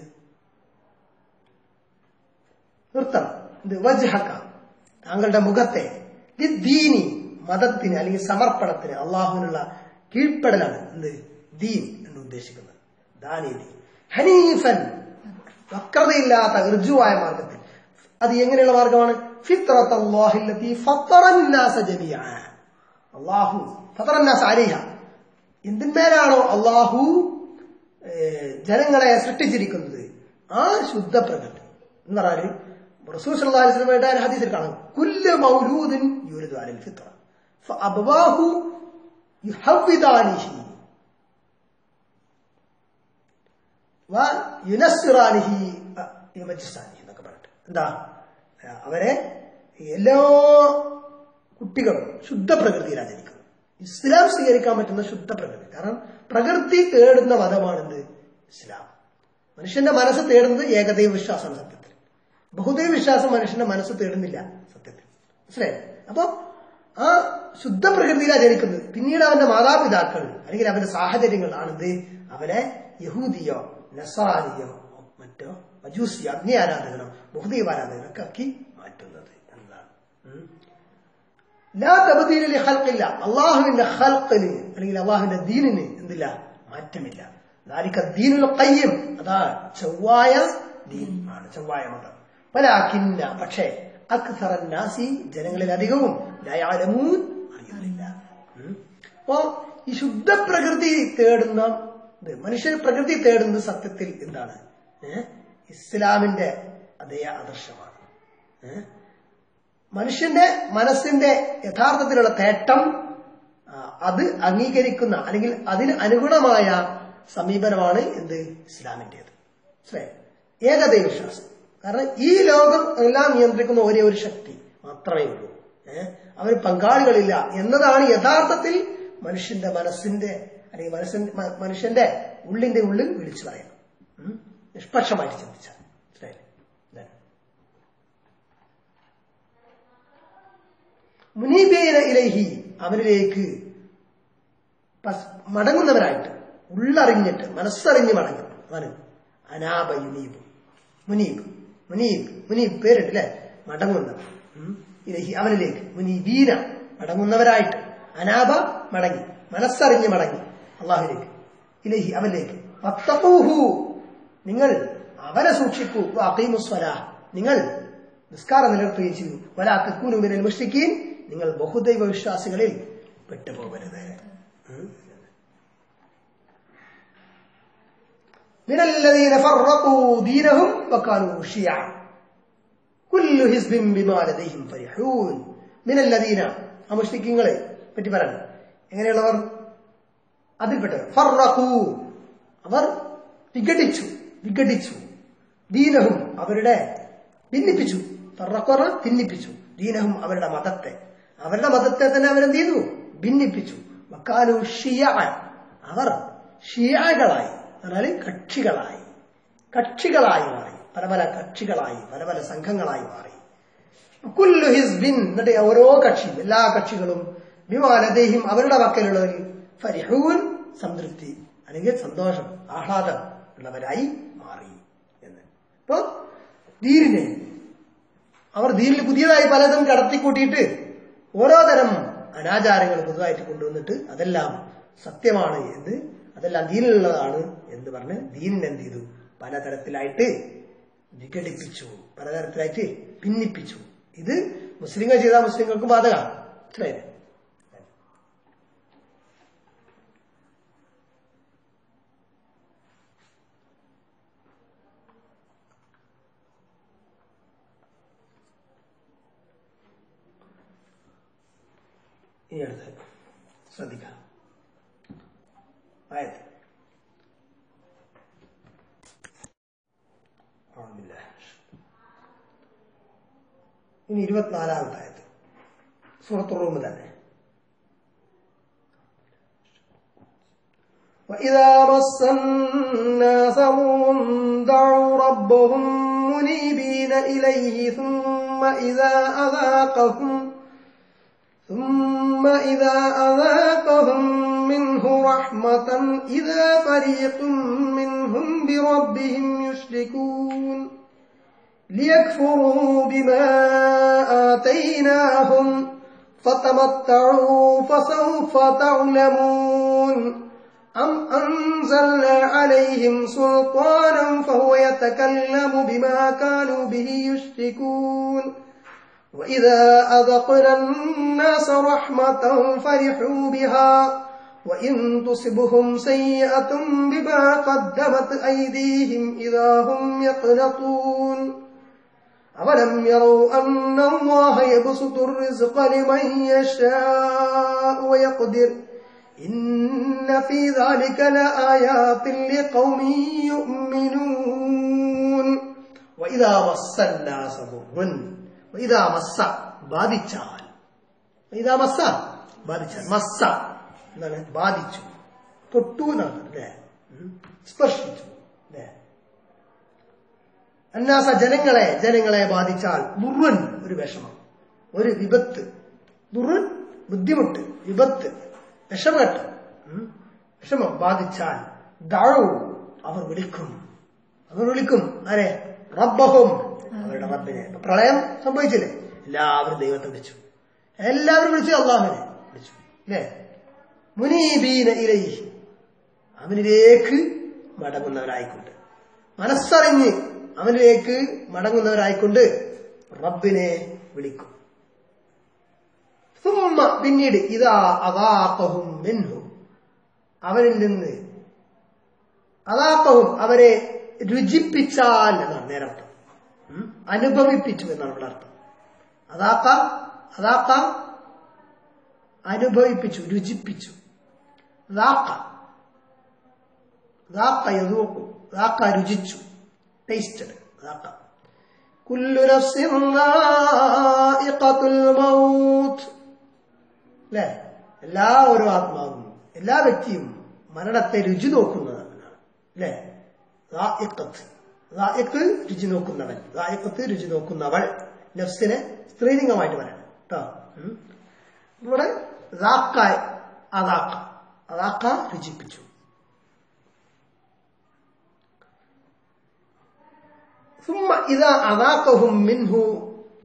Speaker 1: നിർത്തണം എന്ത് വജ്ഹക്ക താങ്കളുടെ മുഖത്തെ ദീനി മതത്തിന് അല്ലെങ്കിൽ സമർപ്പണത്തിന് അള്ളാഹുവിനുള്ള കീഴ്പ്പെടലാണ് എന്ത് ദീൻ എന്ന് ഉദ്ദേശിക്കുന്നത് ദാനി ദീൻ ഹനീഫൻ വക്രതയില്ലാത്ത ഋജുവായ മാർഗത്തിൽ അത് എങ്ങനെയുള്ള മാർഗമാണ് ഫിത്രത്ത് അല്ലാഹില്ലത്തി ഫത്തറന്നാസ ജമിഅ അള്ളാഹു ഫത്തറന്നാസ അലിഹ എന്തിന്മേലാണോ അള്ളാഹു ഏഹ്, ജനങ്ങളെ സൃഷ്ടിച്ചിരിക്കുന്നത് ആ ശുദ്ധ പ്രകൃതി എന്ന് പറഞ്ഞാല് റസൂൽ സല്ലല്ലാഹു അലൈഹി വസല്ലമയുടെ ഹദീസിൽ കാണാം കുല്ല് മൗലൂദിൻ യൂരിദു അലൽ ഫിത്ര ഫഅബ്വാഹു യുഹവ്വിദാനിഹി വ യുനസ്സിറാനിഹി അ- യുമജ്ജിസാനിഹി എന്നൊക്കെ പറഞ്ഞിട്ട് എന്താ അവരെ എല്ലാ കുട്ടികളും ശുദ്ധ പ്രകൃതിയിലാണ് ജനിക്കുന്നത് ഇസ്ലാം സ്വീകരിക്കാൻ പറ്റുന്ന ശുദ്ധ പ്രകൃതി കാരണം പ്രകൃതി തേടുന്ന മതമാണെന്ത് ഇസ്ലാം മനുഷ്യന്റെ മനസ്സ് തേടുന്നത് ഏകദൈവ വിശ്വാസമാണ് സത്യത്തിൽ ബഹുദൈവ വിശ്വാസം മനുഷ്യന്റെ മനസ്സ് തേടുന്നില്ല സത്യത്തിൽ മനസ്സിലായി അപ്പൊ ആ ശുദ്ധ പ്രകൃതിയിലാണ് ജനിക്കുന്നത് പിന്നീട് അവന്റെ മാതാപിതാക്കൾ അല്ലെങ്കിൽ അവന്റെ സാഹചര്യങ്ങൾ ആണെന്ത് അവനെ യഹൂദിയോ നസാരിയോ മറ്റോ മജൂസിയോ അഗ്നി ആരാധകനോ ബഹുദൈവ ആരാധകനോ ഒക്കെ ആക്കി മാറ്റുന്നത് എന്നതാണ് ഉം. ലാ തബദീലി ഹൽക്കില്ല അള്ളാഹുവിന്റെ ഹൽക്കിന് അല്ലെങ്കിൽ അള്ളാഹുവിന്റെ ദീനിന് എന്തില്ല മാറ്റമില്ല ദാലിക ദീനുൽ ഖയ്യം അതാ ചൊവ്വായ ദീൻ ആണ് ചൊവ്വായ മതം പലാക്കിന്ന പക്ഷേ അക്സറന്നാസി ജനങ്ങളിൽ അധികവും ലയാലമൂൻ അറിയുന്നില്ല ഉം. അപ്പോ ഈ ശുദ്ധ പ്രകൃതി തേടുന്ന ഇത് മനുഷ്യർ പ്രകൃതി തേടുന്നത് സത്യത്തിൽ എന്താണ് ഏഹ് ഇസ്ലാമിന്റെ അതേ ആദർശമാണ് ഏഹ് മനുഷ്യന്റെ മനസ്സിന്റെ യഥാർത്ഥത്തിലുള്ള തേട്ടം ആ, അത് അംഗീകരിക്കുന്ന അല്ലെങ്കിൽ അതിന് അനുഗുണമായ സമീപനമാണ് എന്ത് ഇസ്ലാമിൻ്റെത് മനസ്സിലായോ? ഏകദൈവ വിശ്വാസം കാരണം ഈ ലോകം എല്ലാം നിയന്ത്രിക്കുന്ന ഒരേ ഒരു ശക്തി മാത്രമേ ഉള്ളൂ ഏഹ് അവർ പങ്കാളികളില്ല എന്നതാണ് യഥാർത്ഥത്തിൽ മനുഷ്യന്റെ മനസ്സിന്റെ അല്ലെങ്കിൽ മനസ്സിന്റെ മ- മനുഷ്യന്റെ ഉള്ളിന്റെ ഉള്ളിൽ വിളിച്ചു പറയണം ഉം? നിഷ്പക്ഷമായിട്ട് ചിന്തിച്ചാൽ മനസ്സിലായില്ലേ ഇതാണ്. മുനീബേന ഇലൈഹി അവനിലേക്ക് പസ്- മടങ്ങുന്നവരായിട്ട് ഉള്ളറിഞ്ഞിട്ട് മനസ്സറിഞ്ഞ് മടങ്ങും അതാണ് അനാബ യുനീബ് മുനീബ് മുനീബ് മുനീബ് പേരുണ്ട് അല്ലെ മടങ്ങുന്നവർ ഉം. ഇലഹി അവനിലേക്ക് മുനീബീന മടങ്ങുന്നവരായിട്ട് അനാബ മടങ്ങി മനസ്സറിഞ്ഞ് മടങ്ങി അള്ളാഹുലേക്ക് ഇലഹി അവനിലേക്ക് വത്തഖൂഹു. നിങ്ങൾ അവനെ സൂക്ഷിക്കൂ അക്കീമുസ്വല നിങ്ങൾ നിസ്കാരം നിലനിർത്തുകയും ചെയ്യൂ വലാ തെക്കൂനു മിനൽ മുഷ്രിക്കീൻ നിങ്ങൾ ബഹുദൈവ വിശ്വാസികളിൽ പെട്ടുപോകരുത് ഉം. من الذين فرقوا دينهم وكانوا شيعا كل حزب بما لديهم فرحون من الذين ആ മുഷ്രിക്കീങ്ങളെ പറ്റി പറയാൻ എങ്ങനെയുള്ളവർ അതിൽപ്പെട്ടവർ ഫറഖൂ അവർ വിഘടിച്ചു വിഘടിച്ചു ദീനഹും അവരുടെ ഭിന്നിപ്പിച്ചു ഫറഖു പറഞ്ഞാൽ ഭിന്നിപ്പിച്ചു ദീനഹും അവരുടെ മതത്തെ അവരുടെ മതത്തെ തന്നെ അവരെന്ത് ചെയ്തു ഭിന്നിപ്പിച്ചു വക്കാലു ഷിയ അവർ ഷിയകളായി എന്നാൽ കക്ഷികളായി കക്ഷികളായി മാറി പല പല കക്ഷികളായി പല പല സംഘങ്ങളായി മാറി കുല്ലു ഹിസ്ബിൻ എന്നിട്ട് ഓരോ കക്ഷിയും എല്ലാ കക്ഷികളും വിമാനദേഹിം അവരുടെ പക്കലുള്ളവരിൽ ഫരിഹൂൻ സംതൃപ്തി അല്ലെങ്കിൽ സന്തോഷം ആഹ്ലാദം ഉള്ളവരായി മാറി എന്ന് അപ്പൊ ദീനിനെ അവർ ദീനിൽ പുതിയതായി പലതും കടത്തിക്കൂട്ടിയിട്ട് ഓരോ തരം അനാചാരങ്ങൾ പുതുതായിട്ട് കൊണ്ടുവന്നിട്ട് അതെല്ലാം സത്യമാണ് എന്ന് അതെല്ലാം ദീനിലുള്ളതാണ് എന്ന് പറഞ്ഞ് ദീനിനെ എന്ത് ചെയ്തു പലതരത്തിലായിട്ട് വിഘടിപ്പിച്ചു പലതരത്തിലായിട്ട് ഭിന്നിപ്പിച്ചു ഇത് മുസ്ലിങ്ങൾ ചെയ്താൽ മുസ്ലിങ്ങൾക്ക് ബാധകമാണ് മനസ്സിലായില്ലേ ഇനി അടുത്ത ശ്രദ്ധിക്കാം ആയത് ആമില്ല. ഇനി ഇരുപത്തിനാലാമത്തെ ആയത് സൂറത്ത് റൂം തന്നെ وإذا مس الناس ضر دعوا ربهم منيبين إليه ثم إذا أذاقهم ثم إذا أذاقهم منه رحمة إذا فريق منهم بربهم يشركون ليكفروا بما آتيناهم فتمتعوا فسوف تعلمون أم أنزلنا عليهم سلطانا فهو يتكلم بما كانوا به يشركون وإذا أذقنا الناس رحمة فرحوا بها وإن تصبهم سيئة بما قدمت أيديهم إذا هم يقنطون أولم يروا أن الله يبسط الرزق لمن يشاء ويقدر إن في ذلك لآيات لقوم يؤمنون وإذا مس الناس ضر وإذا مس ബാധിച്ചാൽ ഇതാ മസ്സ ബാധിച്ചാൽ മസ്സ എന്താണ് ബാധിച്ചു തൊട്ടു എന്നാണ് അല്ലേ ഉം. സ്പർശിച്ചു അല്ലേ അന്നാസ ജനങ്ങളെ ജനങ്ങളെ ബാധിച്ചാൽ ദുർവൻ ഒരു വിഷമം ഒരു വിപത്ത് ദുർവൻ ബുദ്ധിമുട്ട് വിപത്ത് വിഷമഘട്ടം ഉം. വിഷമം ബാധിച്ചാൽ ദാഴു അവർ വിളിക്കും അവർ വിളിക്കും ആരെ റബ്ബഹും അവരുടെ റബ്ബിനെ ഇപ്പൊ പ്രളയം സംഭവിച്ചില്ലേ എല്ലാവരും ദൈവത്തെ വിളിച്ചു എല്ലാവരും വിളിച്ചു അള്ളാഹുവിനെ വിളിച്ചു അല്ലേ മുനീബീന ഇലൈഹി അവനിലേക്ക് മടങ്ങുന്നവരായിക്കൊണ്ട് മനസ്സറിഞ്ഞ് അവനിലേക്ക് മടങ്ങുന്നവരായിക്കൊണ്ട് റബ്ബിനെ വിളിക്കും സുമ്മ പിന്നീട് ഇതാ അതാത്തഹും മിൻഹു അവനിൽ നിന്ന് അതാത്തഹും അവരെ രുചിപ്പിച്ചാൽ എന്നാണ് നേരർത്ഥം ഉം? അനുഭവിപ്പിച്ചു എന്നാണ് ഇവിടെ അർത്ഥം അതാക്ക അതാക്ക അനുഭവിപ്പിച്ചു രുചിപ്പിച്ചു ദാക്ക ദാക്ക യദൂഖു ദാക്ക രുചിച്ചു ടേസ്റ്റഡ് ദാക്ക കുല്ലു നഫ്സിൻ ദാഇഖത്തുൽ മൗത്ത് അല്ലേ എല്ലാ ഓരോ ആത്മാവും എല്ലാ വ്യക്തിയും മരണത്തെ രുചി നോക്കുന്നതാണ് അല്ലേ ദാഇഖത്ത് ദാഇഖ് രുചി നോക്കുന്നവൻ ദാഇഖത്ത് രുചി നോക്കുന്നവൾ നഫ്സിനെ സ്ത്രീലിംഗമായിട്ട് പറയണം കേട്ടോ ഉം. ഇവിടെ ദാക്ക അതാക്ക അതാക്ക രുചിപ്പിച്ചു സുമ്മ ഇതാ അതാക്കഹും മിൻഹു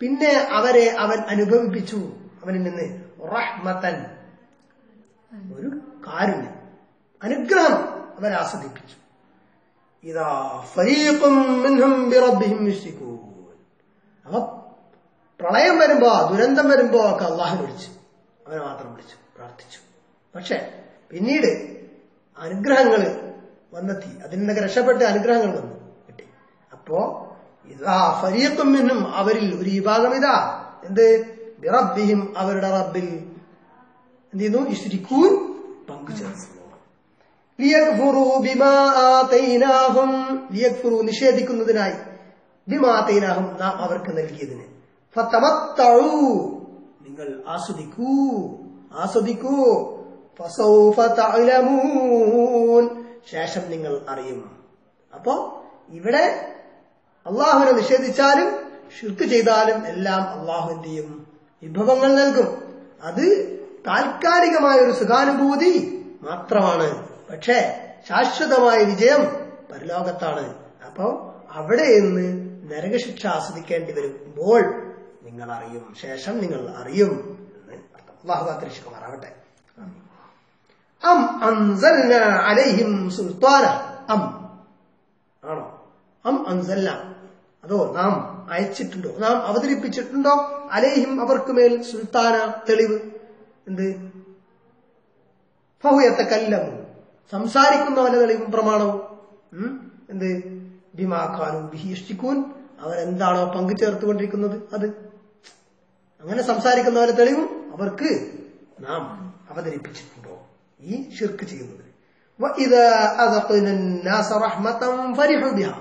Speaker 1: പിന്നെ അവരെ അവൻ അനുഭവിപ്പിച്ചു അവനിൽ നിന്ന് റഹ്മത്തൻ ഒരു കാരുണ്യം അനുഗ്രഹം അവൻ ആസ്വദിപ്പിച്ചു ഇതാ ഫരീഖും മിൻഹും ബിറബ്ബിഹിം യുശ്രികൂൻ അപ്പൊ പ്രളയം വരുമ്പോ ദുരന്തം വരുമ്പോ ഒക്കെ അള്ളാഹു വിളിച്ചു അവനെ മാത്രം വിളിച്ചു പ്രാർത്ഥിച്ചു പക്ഷെ പിന്നീട് അനുഗ്രഹങ്ങൾ വന്നെത്തി അതിൽ നിന്നൊക്കെ രക്ഷപ്പെട്ട് അനുഗ്രഹങ്ങൾ വന്നു കിട്ടി അപ്പോ ഇതാ ഫരീഖും മിൻഹും അവരിൽ ഒരു വിഭാഗം ഇതാ എന്ത് ബിറബ്ബിഹിം അവരുടെ റബ്ബിൽ എന്ത് ചെയ്യുന്നു ഇശ്രിക്കൂൻ പങ്കുചേർന്നു ലിയക്ഫുറു ബിമാ ആതൈനാഹും ലിയക്ഫുറു നിഷേധിക്കുന്നതിനായി ബിമാ ആതൈനാഹും നാം അവർക്ക് നൽകിയതിന് ഫതമത്തഉ നിങ്ങൾ ആസ്വദിക്കൂ ആസ്വദിക്കൂ ഫസൗഫ തഅലമൂൻ ശേഷം നിങ്ങൾ അറിയും അപ്പോ ഇവിടെ അള്ളാഹുവിനെ നിഷേധിച്ചാലും ഷിർക്ക് ചെയ്താലും എല്ലാം അള്ളാഹു എന്ത് ചെയ്യും വിഭവങ്ങൾ നൽകും അത് താൽക്കാലികമായ ഒരു സുഖാനുഭൂതി മാത്രമാണ് പക്ഷേ ശാശ്വതമായ വിജയം പരലോകത്താണ് അപ്പോ അവിടെ നിന്ന് നരകശിക്ഷ ആസ്വദിക്കേണ്ടി വരുമ്പോൾ നിങ്ങൾ അറിയും ശേഷം നിങ്ങൾ അറിയും എന്ന് അർത്ഥം അള്ളാഹു അന്തരീക്ഷമാറാവട്ടെ അം അൻസൽന അലൈഹിം സുൽത്താന അം ആണോ അം അൻസൽന അതോ നാം അയച്ചിട്ടുണ്ടോ നാം അവതരിപ്പിച്ചിട്ടുണ്ടോ അലേഹിം അവർക്ക് മേൽ സുൽത്താന തെളിവ് എന്ത് ഫഹുയത്ത കല്ലമു സംസാരിക്കുന്ന വല്ല തെളിവും പ്രമാണവും ഉം? എന്ത് ബിമാഖാനും ബിഹിഷ്ടിക്കൂൻ അവരെന്താണോ പങ്കു ചേർത്തുകൊണ്ടിരിക്കുന്നത് അത് അങ്ങനെ സംസാരിക്കുന്ന വല്ല തെളിവും അവർക്ക് നാം അവതരിപ്പിച്ചിട്ടുണ്ടോ ഈ ഷിർക്ക് ചെയ്യുന്നത് وَإِذَا أَذَقْنَا النَّاسَ رَحْمَةً فَرِحُوا بِهَا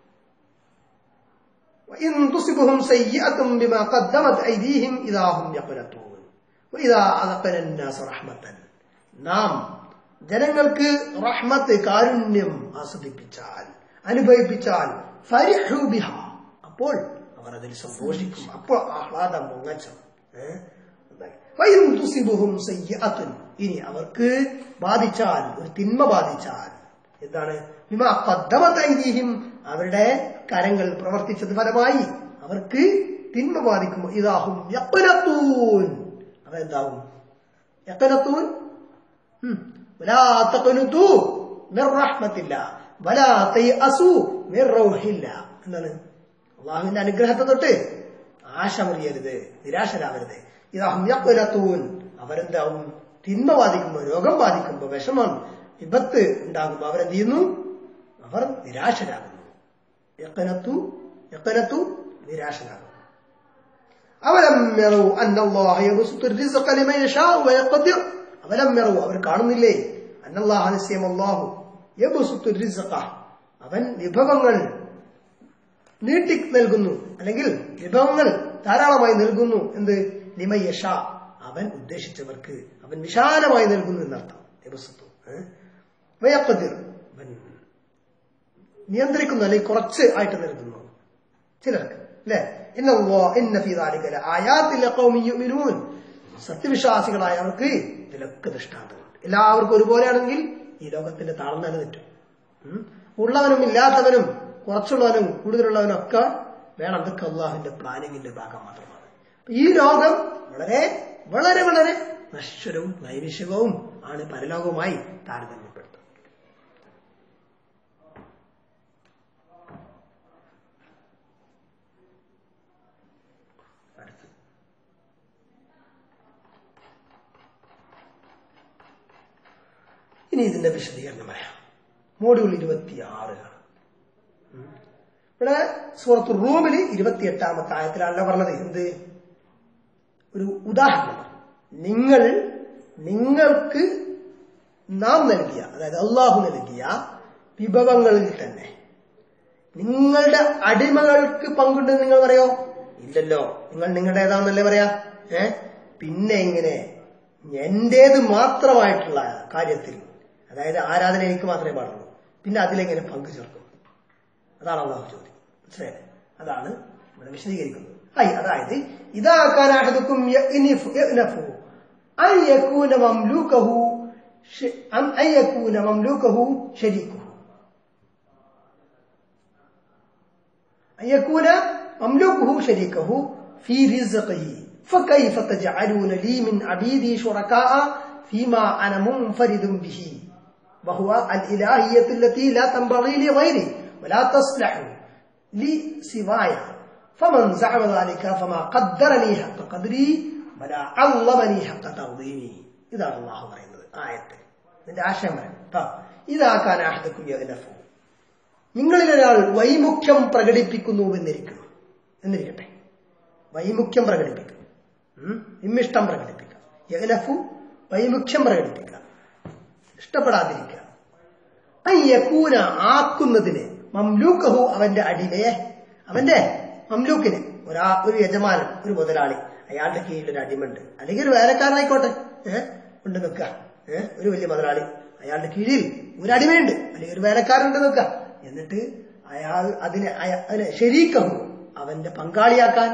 Speaker 1: وإن تصبهم سيئة بما قدمت أيديهم إذا هم يقنطون وإذا أذقنا الناس رحمة നാം ജനങ്ങൾക്ക് റഹ്മത്ത് കാരുണ്യം ആസ്വദിപ്പിച്ചാൽ അനുഭവിപ്പിച്ചാൽ ഫരിഹു ബിഹ അപ്പോൾ അവർ അതിൽ സന്തോഷിക്കും അപ്പോൾ ആഹ്ലാദം പൊങ്ങച്ചം ഏഹ്? എന്തായി? വൈൻ തുസിബുഹും സയ്യിഅത്തുൻ. ഇനി അവർക്ക് ബാധിച്ചാൽ ഒരു തിന്മ ബാധിച്ചാൽ എന്താണ് ബിമാ ഖദ്ദമത് ഐദീഹിം അവരുടെ കരങ്ങൾ പ്രവർത്തിച്ചത് ഫലമായി അവർക്ക് തിന്മ ബാധിക്കുമ്പോൾ ഇതാഹും യഖ്നത്തൂൻ അതെന്താവും യഖ്നത്തൂൻ ഉം. വലാ തഖ്നുതു മിർ റഹ്മത്തില്ല വലാ തയഅസു മിർ റൗഹില്ല എന്താണ് അള്ളാഹുവിന്റെ അനുഗ്രഹത്തെ തൊട്ട് ആശമറിയരുത് നിരാശരാവരുത് ഇതാഹും യഖ്നത്തൂൻ അവരെന്താവും തിന്മ ബാധിക്കുമ്പോൾ രോഗം ബാധിക്കുമ്പോൾ വിഷമം വിപത്ത് ഉണ്ടാകുമ്പോൾ അവരെന്ത് ചെയ്യുന്നു അവർ നിരാശരാകുന്നു യഖനത്തു യഖനത്തു നിരാശനാകുന്നു അവലം യറൂ അന്നല്ലാഹ യബ്സുത്തു الرزق لمن يشاء ويقدر അവലം യറൂ അവർ കാണുന്നില്ലേ അന്നല്ലാഹ നിശ്ചയം അല്ലാഹു യബ്സുത്തു الرزق അവൻ വിഭവങ്ങൾ നീട്ടി നൽകുന്നു അല്ലെങ്കിൽ വിഭവങ്ങൾ ധാരാളമായി നൽകുന്നു എന്ത് ലിമയഷ അവൻ ഉദ്ദേശിച്ചവർക്ക് അവൻ വിശാലമായി നൽകുന്നു എന്നർത്ഥം യബ്സുത്തു ഏഹ്? വയഖദിർ അവൻ നിയന്ത്രിക്കുന്നു അല്ലെങ്കിൽ കുറച്ച് ആയിട്ട് നൽകുന്നു ചിലർക്ക് അല്ലെ സത്യവിശ്വാസികളായ അവർക്ക് ഇതിലൊക്കെ ദൃഷ്ടാന്തമുണ്ട് എല്ലാവർക്കും ഒരുപോലെയാണെങ്കിൽ ഈ ലോകത്തിന്റെ താളം തന്നെ തെറ്റും ഉം. ഉള്ളവനും ഇല്ലാത്തവനും കുറച്ചുള്ളവനും കൂടുതലുള്ളവനും ഒക്കെ വേണം അതൊക്കെ അള്ളാഹുവിന്റെ പ്ലാനിങ്ങിന്റെ ഭാഗം മാത്രമാണ് അപ്പൊ ഈ ലോകം വളരെ വളരെ വളരെ നശ്വരവും നൈമിഷികവും ആണ് പരലോകവുമായി താരതമ്യപ്പെടുത്തുന്നത് അടുത്ത് ഇനി ഇതിന്റെ വിശദീകരണം പറയാം മോഡ്യൂൾ ഇരുപത്തിയാറ് ഇവിടെ സൂറത്ത് റൂമിൽ ഇരുപത്തിയെട്ടാമത്തെ ആയത്തിലാണല്ലോ പറഞ്ഞത് എന്ത് ഒരു ഉദാഹരണം നിങ്ങൾ നിങ്ങൾക്ക് നാം നൽകിയ അതായത് അള്ളാഹു നൽകിയ വിഭവങ്ങളിൽ തന്നെ നിങ്ങളുടെ അടിമകൾക്ക് പങ്കുണ്ടെന്ന് നിങ്ങൾ പറയോ ഇല്ലല്ലോ നിങ്ങൾ നിങ്ങളുടേതാണെന്നല്ലേ പറയാ ഏ പിന്നെ എങ്ങനെ എന്റേത് മാത്രമായിട്ടുള്ള കാര്യത്തിൽ അതായത് ആരാധന എനിക്ക് മാത്രമേ പാടുള്ളൂ പിന്നെ അതിലെങ്ങനെ പങ്കു ചേർക്കും അതാണ് അള്ളാഹു ചോദ്യം മനസ്സിലായത് അതാണ് ഇവിടെ വിശദീകരിക്കുന്നത് ഐ അതായത് ഇതാക്കാനാഹതുക്കും أن يكون مملوكه ش... أم أن يكون مملوكه شريكه أن يكون مملوكه شريكه في رزقه فكيف تجعلون لي من عبيدي شركاء فيما أنا منفرد به وهو الإلهية التي لا تنبغي لغيري ولا تصلح لي سواي فمن زعم ذلك فما قدرني حق قدري ولا علمني حق تعظيمي إذا الله പറയുന്നത് ആയത്ത് ഇതിന്റെ ആശയം പറയാം ട്ടോ. ഇതാക്കാൻ അഹദക്കും യഗ്നഫു നിങ്ങളിൽ ഒരാൾ വൈമുഖ്യം പ്രകടിപ്പിക്കുന്നുവെന്നിരിക്കണം എന്നിരിക്കട്ടെ വൈമുഖ്യം പ്രകടിപ്പിക്കും ഉം? വിമ്മിഷ്ടം പ്രകടിപ്പിക്കുക യഗ്നഫു വൈമുഖ്യം പ്രകടിപ്പിക്കുക ഇഷ്ടപ്പെടാതിരിക്കുക അയ്യക്കൂന ആക്കുന്നതിന് മംലൂക്കഹു അവന്റെ അടിമയെ അവന്റെ മംലൂക്കിന് ഒരാ ഒരു യജമാനൻ ഒരു മുതലാളി അയാളുടെ കീഴിൽ ഒരു അടിമയുണ്ട് അല്ലെങ്കിൽ ഒരു വേലക്കാരനായിക്കോട്ടെ ഏഹ് ഉണ്ട് നിൽക്കുക ഏഹ് ഒരു വലിയ മുതലാളി അയാളുടെ കീഴിൽ ഒരു അടിമയുണ്ട് അല്ലെങ്കിൽ ഒരു വേലക്കാരുണ്ട് നിൽക്കുക എന്നിട്ട് അയാൾ അതിനെ അയ- അതിനെ ശരീക്കഹു അവന്റെ പങ്കാളിയാക്കാൻ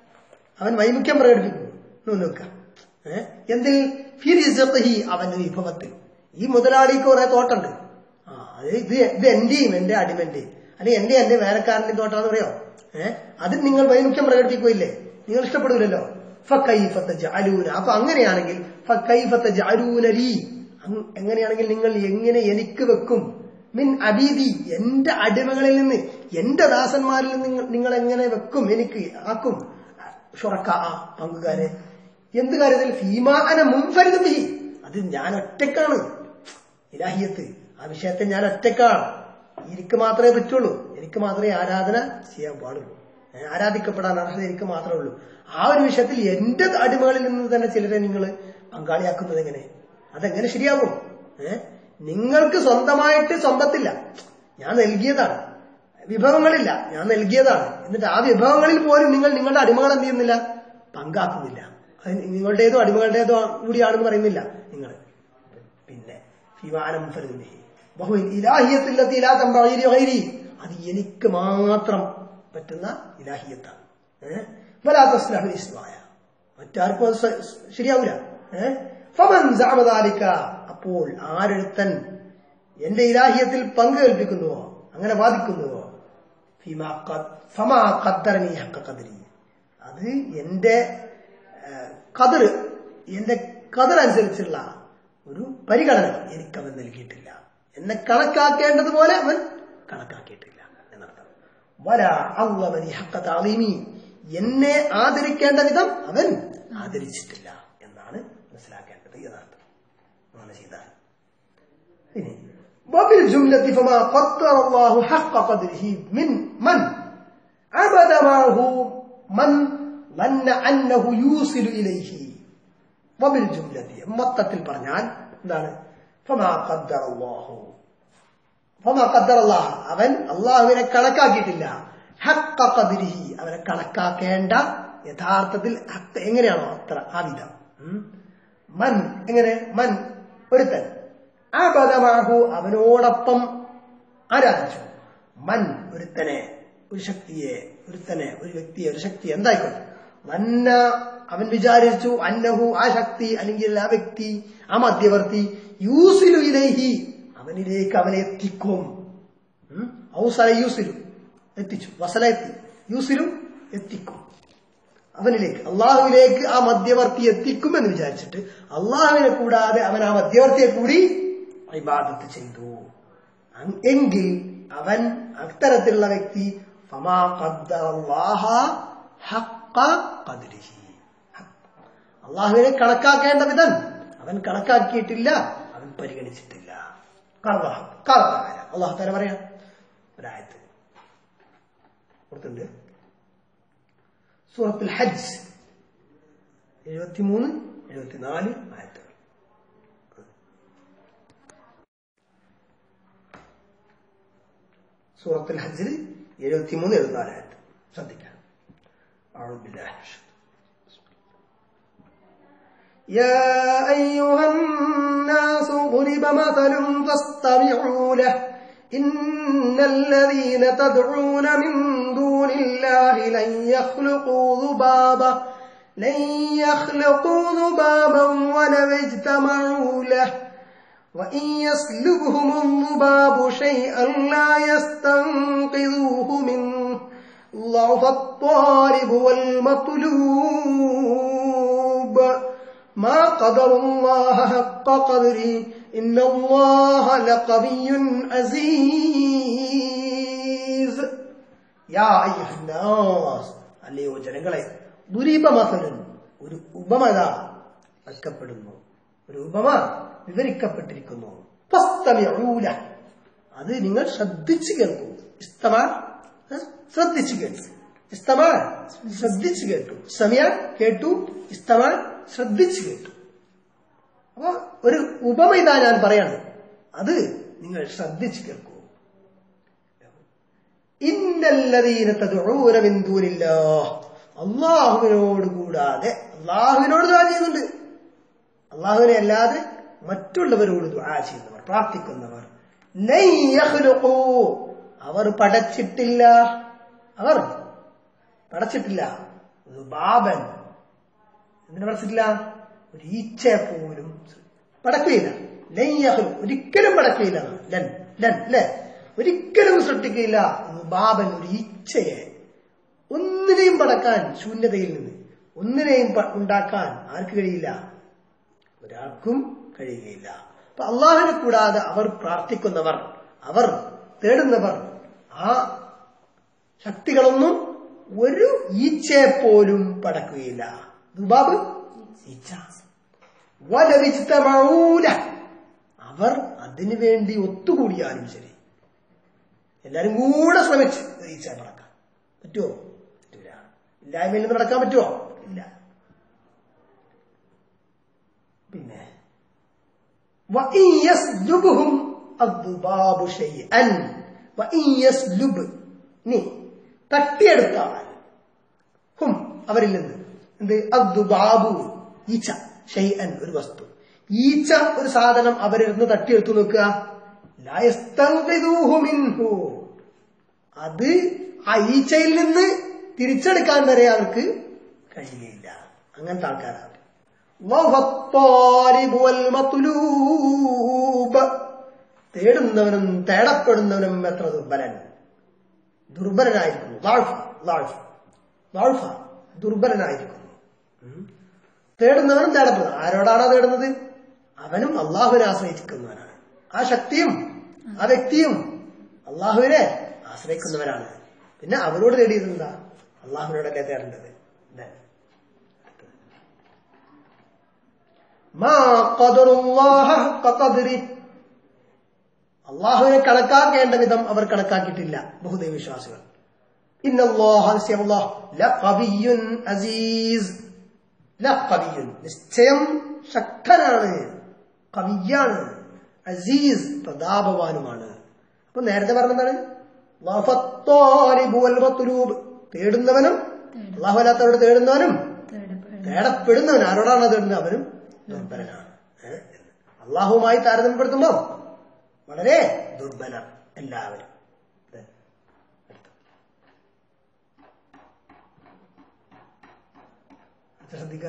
Speaker 1: അവൻ വൈമുഖ്യം പ്രകടിപ്പിക്കുന്നു എന്ന് നിൽക്കുക ഏഹ് എന്തിൽ ഫിരിസഹി അവന്റെ വിഭവത്തിൽ ഈ മുതലാളിക്ക് കുറെ തോട്ടുണ്ട് ആ അത് ഇത് ഇത് എന്റെയും എന്റെ അടിമന്റെയും അല്ലെങ്കിൽ എന്റെ എന്റെ വേലക്കാരന്റെ തോട്ടാന്ന് പറയോ ഏഹ് അതിൽ നിങ്ങൾ വൈമുഖ്യം പ്രകടിപ്പിക്കുകയില്ലേ നിങ്ങൾ ഇഷ്ടപ്പെടില്ലല്ലോ ഫക്കൈഫത്ത ജാലൂന അപ്പൊ അങ്ങനെയാണെങ്കിൽ ഫക്കൈഫത്ത ജാലൂനലി അങ്- എങ്ങനെയാണെങ്കിൽ നിങ്ങൾ എങ്ങനെ എനിക്ക് വെക്കും മിൻ അബീദി എന്റെ അടിമകളിൽ നിന്ന് എന്റെ ദാസന്മാരിൽ നിന്ന് നിങ്ങൾ നിങ്ങൾ എങ്ങനെ വെക്കും എനിക്ക് ആക്കും ഷുറക്ക ആ പങ്കുകാരെ എന്ത് കാര്യത്തിൽ ഫീമാന മുൻഫരിതം അത് ഞാൻ ഒറ്റക്കാണ് ഇലാഹിയത്ത് ആ വിഷയത്തെ ഞാൻ ഒറ്റക്കാണ് എനിക്ക് മാത്രമേ പറ്റുള്ളൂ എനിക്ക് മാത്രമേ ആരാധന ചെയ്യാൻ പാടുള്ളൂ ഏ, ആരാധിക്കപ്പെടാൻ അർഹത എനിക്ക് മാത്രമേ ഉള്ളൂ ആ ഒരു വിഷയത്തിൽ എന്റെ അടിമകളിൽ നിന്ന് തന്നെ ചിലരെ നിങ്ങൾ പങ്കാളിയാക്കുന്നത് എങ്ങനെ അതെങ്ങനെ ശരിയാകും ഏഹ് നിങ്ങൾക്ക് സ്വന്തമായിട്ട് സമ്പത്തില്ല ഞാൻ നൽകിയതാണ് വിഭവങ്ങളില്ല ഞാൻ നൽകിയതാണ് എന്നിട്ട് ആ വിഭവങ്ങളിൽ പോലും നിങ്ങൾ നിങ്ങളുടെ അടിമകൾ എന്ത് ചെയ്യുന്നില്ല പങ്കാക്കുന്നില്ല അത് നിങ്ങളുടേതോ അടിമകളുടേതോ കൂടിയാണെന്ന് പറയുന്നില്ല നിങ്ങൾ പിന്നെ ഫിവാനം ഫരുദിഹി ബഹു ഇലാഹിയത്തില്ലത്തി ഇലാ തമ്പീരി ഗൈരി അത് എനിക്ക് മാത്രം പറ്റുന്ന ഇലാഹിയത്താണ് ഏഹ് വലാ തസ്ലഹു ഇസ്മായ മറ്റാർക്കും അത് സ- ശരിയാവൂല ഏഹ് ഫമൻ സഅമ ദാലിക അപ്പോൾ ആരൊരുത്തൻ എന്റെ ഇലാഹിയത്തിൽ പങ്കു കൽപ്പിക്കുന്നുവോ അങ്ങനെ വാദിക്കുന്നുവോ ഫിമാ ഖദ്- ഫമാ ഖദ്ദറനി ഹഖ ഖദ്രി അത് എന്റെ കതിർ എന്റെ കതിർ അനുസരിച്ചുള്ള ഒരു പരിഗണന എനിക്ക് അവൻ നൽകിയിട്ടില്ല എന്നെ കണക്കാക്കേണ്ടതുപോലെ അവൻ കണക്കാക്കിയിട്ടില്ല എന്നർത്ഥം വല അള്ളവനി ഹക്ക താലീമി എന്നെ ആദരിക്കേണ്ട വിധം അവൻ ആദരിച്ചിട്ടില്ല എന്നാണ് മനസ്സിലാക്കേണ്ടത് യഥാർത്ഥം അങ്ങനെ ചെയ്താൽ ഇനി وبالجملة فما قدر الله حق قدره من من عبد معه من ظن أنه يوصل إليه وبالجملة മൊത്തത്തിൽ പറഞ്ഞാൽ എന്താണ് فما قدر الله فما قدر الله അവൻ അള്ളാഹുവിനെ കണക്കാക്കിയിട്ടില്ല ഹക്ക ഖദ്രിഹി അവനെ കണക്കാക്കേണ്ട യഥാർത്ഥത്തിൽ ഹക്ക് എങ്ങനെയാണോ അത്ര ആ വിധം ഉം. മൻ എങ്ങനെ മൻ ഒരുത്തൻ അബദമാഹു അവനോടൊപ്പം ആരാധിച്ചു മൻ ഒരുത്തനെ ഒരു ശക്തിയെ ഒരുത്തനെ ഒരു വ്യക്തിയെ ഒരു ശക്തി എന്തായിക്കോട്ടെ വന്ന അവൻ വിചാരിച്ചു അന്നഹു ആ ശക്തി അല്ലെങ്കിൽ ആ വ്യക്തി ആ മധ്യവർത്തി യൂസിലു ഇലൈഹി അവനിലേക്ക് അവനെ എത്തിക്കും ഉം? ഔസല യൂസിലു എത്തിച്ചു വസല എത്തി യൂസിലും എത്തിക്കും അവനിലേക്ക് അള്ളാഹുവിലേക്ക് ആ മധ്യവർത്തി എത്തിക്കുമെന്ന് വിചാരിച്ചിട്ട് അള്ളാഹുവിനെ കൂടാതെ അവൻ ആ മധ്യവർത്തിയെ കൂടി ഇബാദത്ത് ചെയ്തു അങ് എങ്കിൽ അവൻ അത്തരത്തിലുള്ള വ്യക്തി ഫമാ ഖദ്ദറല്ലാഹ ഹഖ്ഖ ഖദ്രിഹി. അള്ളാഹുവിനെ കണക്കാക്കേണ്ട വിധം അവൻ കണക്കാക്കിയിട്ടില്ല അവൻ പരിഗണിച്ചിട്ടില്ല അള്ളാഹു തല പറയാം ഒരായത്ത് കൊടുത്തുണ്ട് സൂറത്തുൽ ഹജ്ജ് എഴുപത്തിമൂന്ന് എഴുപത്തിനാല് ആയത്തുകൾ സൂറത്തുൽ ഹജ്ജിൽ എഴുപത്തിമൂന്ന് എഴുപത്തിനാല് ആയത്ത് ശ്രദ്ധിക്കാം أعوذ بالله من الشيطان يا أيها الناس ضرب مثل فاستمعوا له إن الذين تدعون من دون الله لن يخلقوا ذبابا لن يخلقوا ذبابا ولو اجتمعوا له وإن يسلبهم الذباب شيئا لا يستنقذوه منه ضعف الطالب والمطلوب ما قدر الله حق قدره إن الله لقوي عزيز യാ അയ്യുഹന്നാസ് അല്ലയോ ജനങ്ങളെ ദുരീപമസനൻ ഒരു ഉപമ ഇതാ വയ്ക്കപ്പെടുന്നു ഒരു ഉപമ വിവരിക്കപ്പെട്ടിരിക്കുന്നു ഫസ്തമിഊല. അത് നിങ്ങൾ ശ്രദ്ധിച്ചു കേൾക്കൂ ഇസ്തമ ഏ? ശ്രദ്ധിച്ചു കേട്ടു ഇസ്തമ ശ്രദ്ധിച്ചു കേട്ടു സമയ കേട്ടു ഇസ്തമ ശ്രദ്ധിച്ചു കേട്ടു അപ്പൊ ഒരു ഉപമ ഇതാ ഞാൻ പറയാണ് അത് നിങ്ങൾ ശ്രദ്ധിച്ചു കേൾക്കൂ ഇന്നല്ലതീന തദ്ഊന മിൻ ദൂനില്ലാഹ് അള്ളാഹുവിനോട് കൂടാതെ അള്ളാഹുവിനോട് ദുആ ചെയ്യുന്നുണ്ട് അള്ളാഹുവിനെ അല്ലാതെ മറ്റുള്ളവരോട് ദുആ ചെയ്യുന്നവർ പ്രാർത്ഥിക്കുന്നവർ ലൻ യഖ്ലുഖൂ അവർ പടച്ചിട്ടില്ല അവർ പടച്ചിട്ടില്ല ബാബൻ എന്തിനു പടച്ചിട്ടില്ല ഒരു ഈച്ചയെ പോലും പടക്കുകയില്ല ലൻ യഖ്ലു ഒരിക്കലും പടക്കുകയില്ല ലൻ ലൻ അല്ലേ ഒരിക്കലും സൃഷ്ടിക്കുകയില്ല ബാബൻ ഒരു ഈച്ചയെ ഒന്നിനെയും പടക്കാൻ ശൂന്യതയിൽ നിന്ന് ഒന്നിനെയും പ- ഉണ്ടാക്കാൻ ആർക്ക് കഴിയില്ല ഒരാൾക്കും കഴിയുകയില്ല അപ്പൊ അള്ളാഹിനെ കൂടാതെ അവർ പ്രാർത്ഥിക്കുന്നവർ അവർ തേടുന്നവർ ആ ശക്തികളൊന്നും ഒരു ഈച്ചയെ പോലും പടക്കുകയില്ല ദുബാബ് ഈച്ച വലവിജ്തമഊല. അവർ അതിനു വേണ്ടി ഒത്തുകൂടിയാലും ശരി എല്ലാരും കൂടെ ശ്രമിച്ച് ഒരു ഈച്ചയെ പടക്കാം പറ്റുമോ പറ്റൂല ഇല്ലായ്മയിൽ നിന്ന് പടക്കാൻ പറ്റുമോ ഇല്ല പിന്നെ وإن يسلبهم الذباب شيئا وإن يسلب നീ തട്ടിയെടുത്താൽ ഹും അവരിൽ നിന്ന് എന്ത് അദ്ദുബാബു ഈച്ച ഷൈഅൻ ഒരു വസ്തു ഈച്ച ഒരു സാധനം അവരിരുന്ന് തട്ടിയെടുത്തു നോക്കുക ലാ യസ്തൻഖിദൂഹു മിൻഹു. അത് ആ ഈച്ചയിൽ നിന്ന് തിരിച്ചെടുക്കാൻ വരെ അവർക്ക് കഴിയുകയില്ല അങ്ങനത്തെ ആൾക്കാരാണ് വഹുവ الطالب والمطلوب. തേടുന്നവനും തേടപ്പെടുന്നവനും എത്ര ദുർബലൻ ദുർബലനായിരിക്കുന്നു ലാൾഫ ലാൾഫ ലാൾഫ ദുർബലനായിരിക്കുന്നു ഉം. തേടുന്നവനും തേടപ്പെടുന്നു ആരോടാണോ തേടുന്നത് അവനും അള്ളാഹുവിനെ ആശ്രയിക്കുന്നവനാണ് ആ ശക്തിയും ആ വ്യക്തിയും അള്ളാഹുവിനെ ആശ്രയിക്കുന്നവരാണ് പിന്നെ അവരോട് തേടിയത് എന്താ അള്ളാഹുവിനോടല്ലേ തേടേണ്ടത് Then. മാ ഖദറുല്ലാഹ ഹഖ ഖദ്രി. അള്ളാഹുവിനെ കണക്കാക്കേണ്ട വിധം അവർ കണക്കാക്കിയിട്ടില്ല ബഹുദൈവ വിശ്വാസികൾ ഇന്നല്ലാഹ നിശ്ചയം അല്ലാഹ് ലഖവിയ്യുൻ അസീസ് ലഖവിയ്യുൻ നിശ്ചയം ശക്തനാണ് കവിയാണ് അസീസ് പ്രതാപവാനുമാണ് അപ്പൊ നേരത്തെ പറഞ്ഞെന്താണ് വഫത്താലിബു വൽ മത്ലൂബ്. തേടുന്നവനും അള്ളാഹു അല്ലാത്തവരോട് തേടുന്നവനും തേടപ്പെടുന്നവൻ ആരോടാണ് തേടുന്നത് അവനും ദുർബലനാണ് ഏ? അള്ളാഹുമായി താരതമ്യപ്പെടുത്തുമ്പോ വളരെ ദുർബലർ എല്ലാവരും ഇത്. അടുത്ത. ഇത് ശ്രദ്ധിക്ക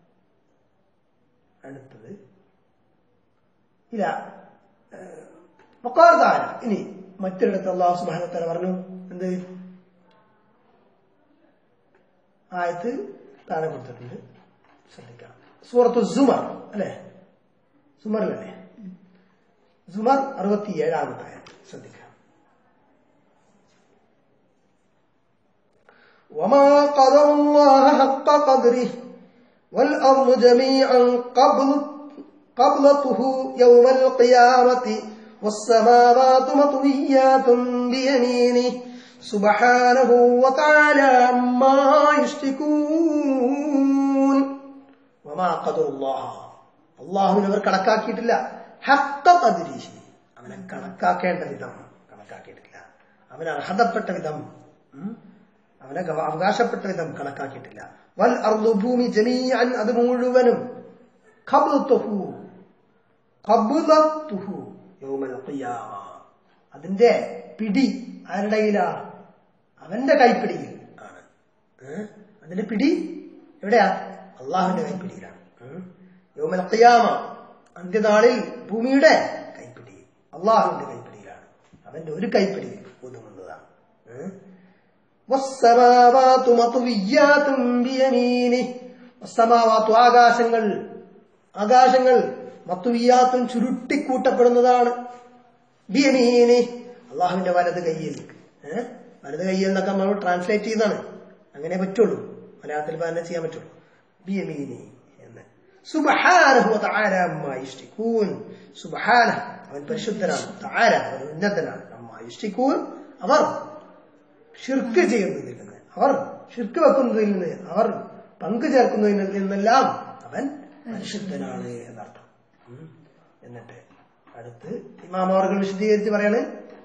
Speaker 1: അടുത്തത് ഇല്ല മക്കാർദാന ഇനി മറ്റൊരിടത്ത് അള്ളാഹു സുബാനത്തല പറഞ്ഞു എന്ത് ആയത്ത് താഴെ കൊടുത്തിട്ടുണ്ട് ശ്രദ്ധിക്കാം സൂറത്തു സുമർ അല്ലെ സുമറിലല്ലേ സുമർ അറുപത്തിയേഴാമത്തെ ആയത്ത് ശ്രദ്ധിക്കാം وما قدر الله حق قدره والأرض جميعا قبل قبلته يوم القيامة والسماوات مطويات بيمينه سبحانه وتعالى عما يشركون وما قدر الله അള്ളാഹുവിന് അവർ കണക്കാക്കിയിട്ടില്ല ഹക്ക കതിരീശി അവനെ കണക്കാക്കേണ്ട വിധം കണക്കാക്കിയിട്ടില്ല അവന് അർഹതപ്പെട്ട വിധം ഉം, അവനെ ഗവ- അവകാശപ്പെട്ട വിധം കണക്കാക്കിയിട്ടില്ല വൽ അർദു ഭൂമി ജമീഅൻ അത് മുഴുവനും ഖബ്ലത്തുഹു ഖബ്ലത്തുഹു യൗമൽ ഖിയാമ അതിന്റെ പിടി ആരുടെ കയ്യിലാ അവന്റെ കൈപ്പിടിയിൽ ആണ് ഏ? അതിന്റെ പിടി എവിടെയാ അള്ളാഹുവിന്റെ കൈപ്പിടിയിലാണ് ഉം. യൗമൽ ഖിയാമ അന്ത്യനാളിൽ ഭൂമിയുടെ കൈപ്പിടി അള്ളാഹുവിന്റെ കൈപ്പിടിയിലാണ് അവന്റെ ഒരു കൈപ്പിടിയിൽ ഒതുങ്ങുന്നതാണ് ഏ? വസ്സമാവാതു മത്വിയ്യാതും ബിയമീനി വസ്സമാവാതു ആകാശങ്ങൾ ആകാശങ്ങൾ മത്വിയ്യാത്തും ചുരുട്ടിക്കൂട്ടപ്പെടുന്നതാണ് ബിയമീനി അള്ളാഹുവിന്റെ വലത് കയ്യിൽ ഏഹ് വലത് കയ്യിൽ എന്നൊക്കെ നമ്മൾ ട്രാൻസ്ലേറ്റ് ചെയ്യുന്നതാണ് അങ്ങനെ പറ്റുള്ളൂ മലയാളത്തിൽ തന്നെ ചെയ്യാൻ പറ്റുള്ളൂ ബിയമീനി എന്ന് സുബ്ഹാനഹു വതആല അമ്മാ യുഷ്രികൂൻ സുബ്ഹാന അവൻ പരിശുദ്ധനാണ് തആല അവൻ ഉന്നതനാണ് അമ്മാ യുഷ്രികൂൻ അവർ ഷിർക്ക് ചെയ്യുന്നതിൽ നിന്ന് അവർ ഷിർക്ക് വെക്കുന്നതിൽ നിന്ന് അവർ പങ്കു ചേർക്കുന്നതിൽ നിന്നെല്ലാം അവൻ പരിശുദ്ധനാണ് എന്നർത്ഥം ഉം. എന്നിട്ട് അടുത്ത് ഇമാം അവർ വിശദീകരിച്ച് പറയാണ്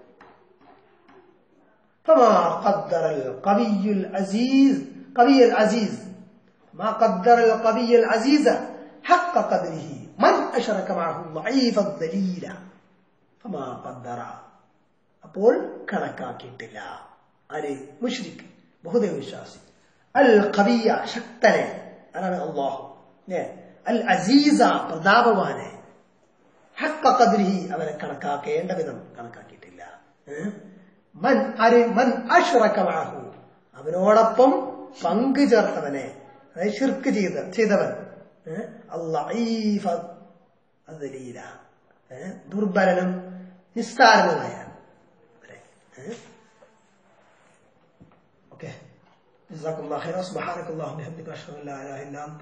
Speaker 1: فما قدر القوي العزيز قوي العزيز ما قدر القوي العزيز حق قدره من أشرك معه الضعيف الذليل فما قدر അപ്പോൾ കണക്കാക്കിയിട്ടില്ല ആര് മുഷ്രിഖ് ബഹുദൈവ വിശ്വാസി അൽ കവിയ ശക്തനെ അതാണ് അള്ളാഹു ഏ അൽ അസീസ പ്രതാപവാനെ ഹക്ക ഖദ്രിഹി അവനെ കണക്കാക്കേണ്ട വിധം കണക്കാക്കിയിട്ടില്ല ഏ? മൻ ആര് മൻ അഷ്റക മഅഹു അവനോടൊപ്പം പങ്കു ചേർത്തവനെ അതായത് ഷിർക്ക് ചെയ്ത ചെയ്തവൻ ഏ? അല്ലഈഫ അദ്ലീല ഏ? ദുർബലനും നിസ്സാരനുമായ اوكي جزاكم الله خيرا سبحانك اللهم وبحمدك اشهد ان لا اله الا انت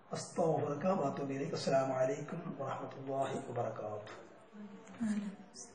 Speaker 1: استغفرك واتوب اليك السلام عليكم ورحمه الله وبركاته
Speaker 2: Vale.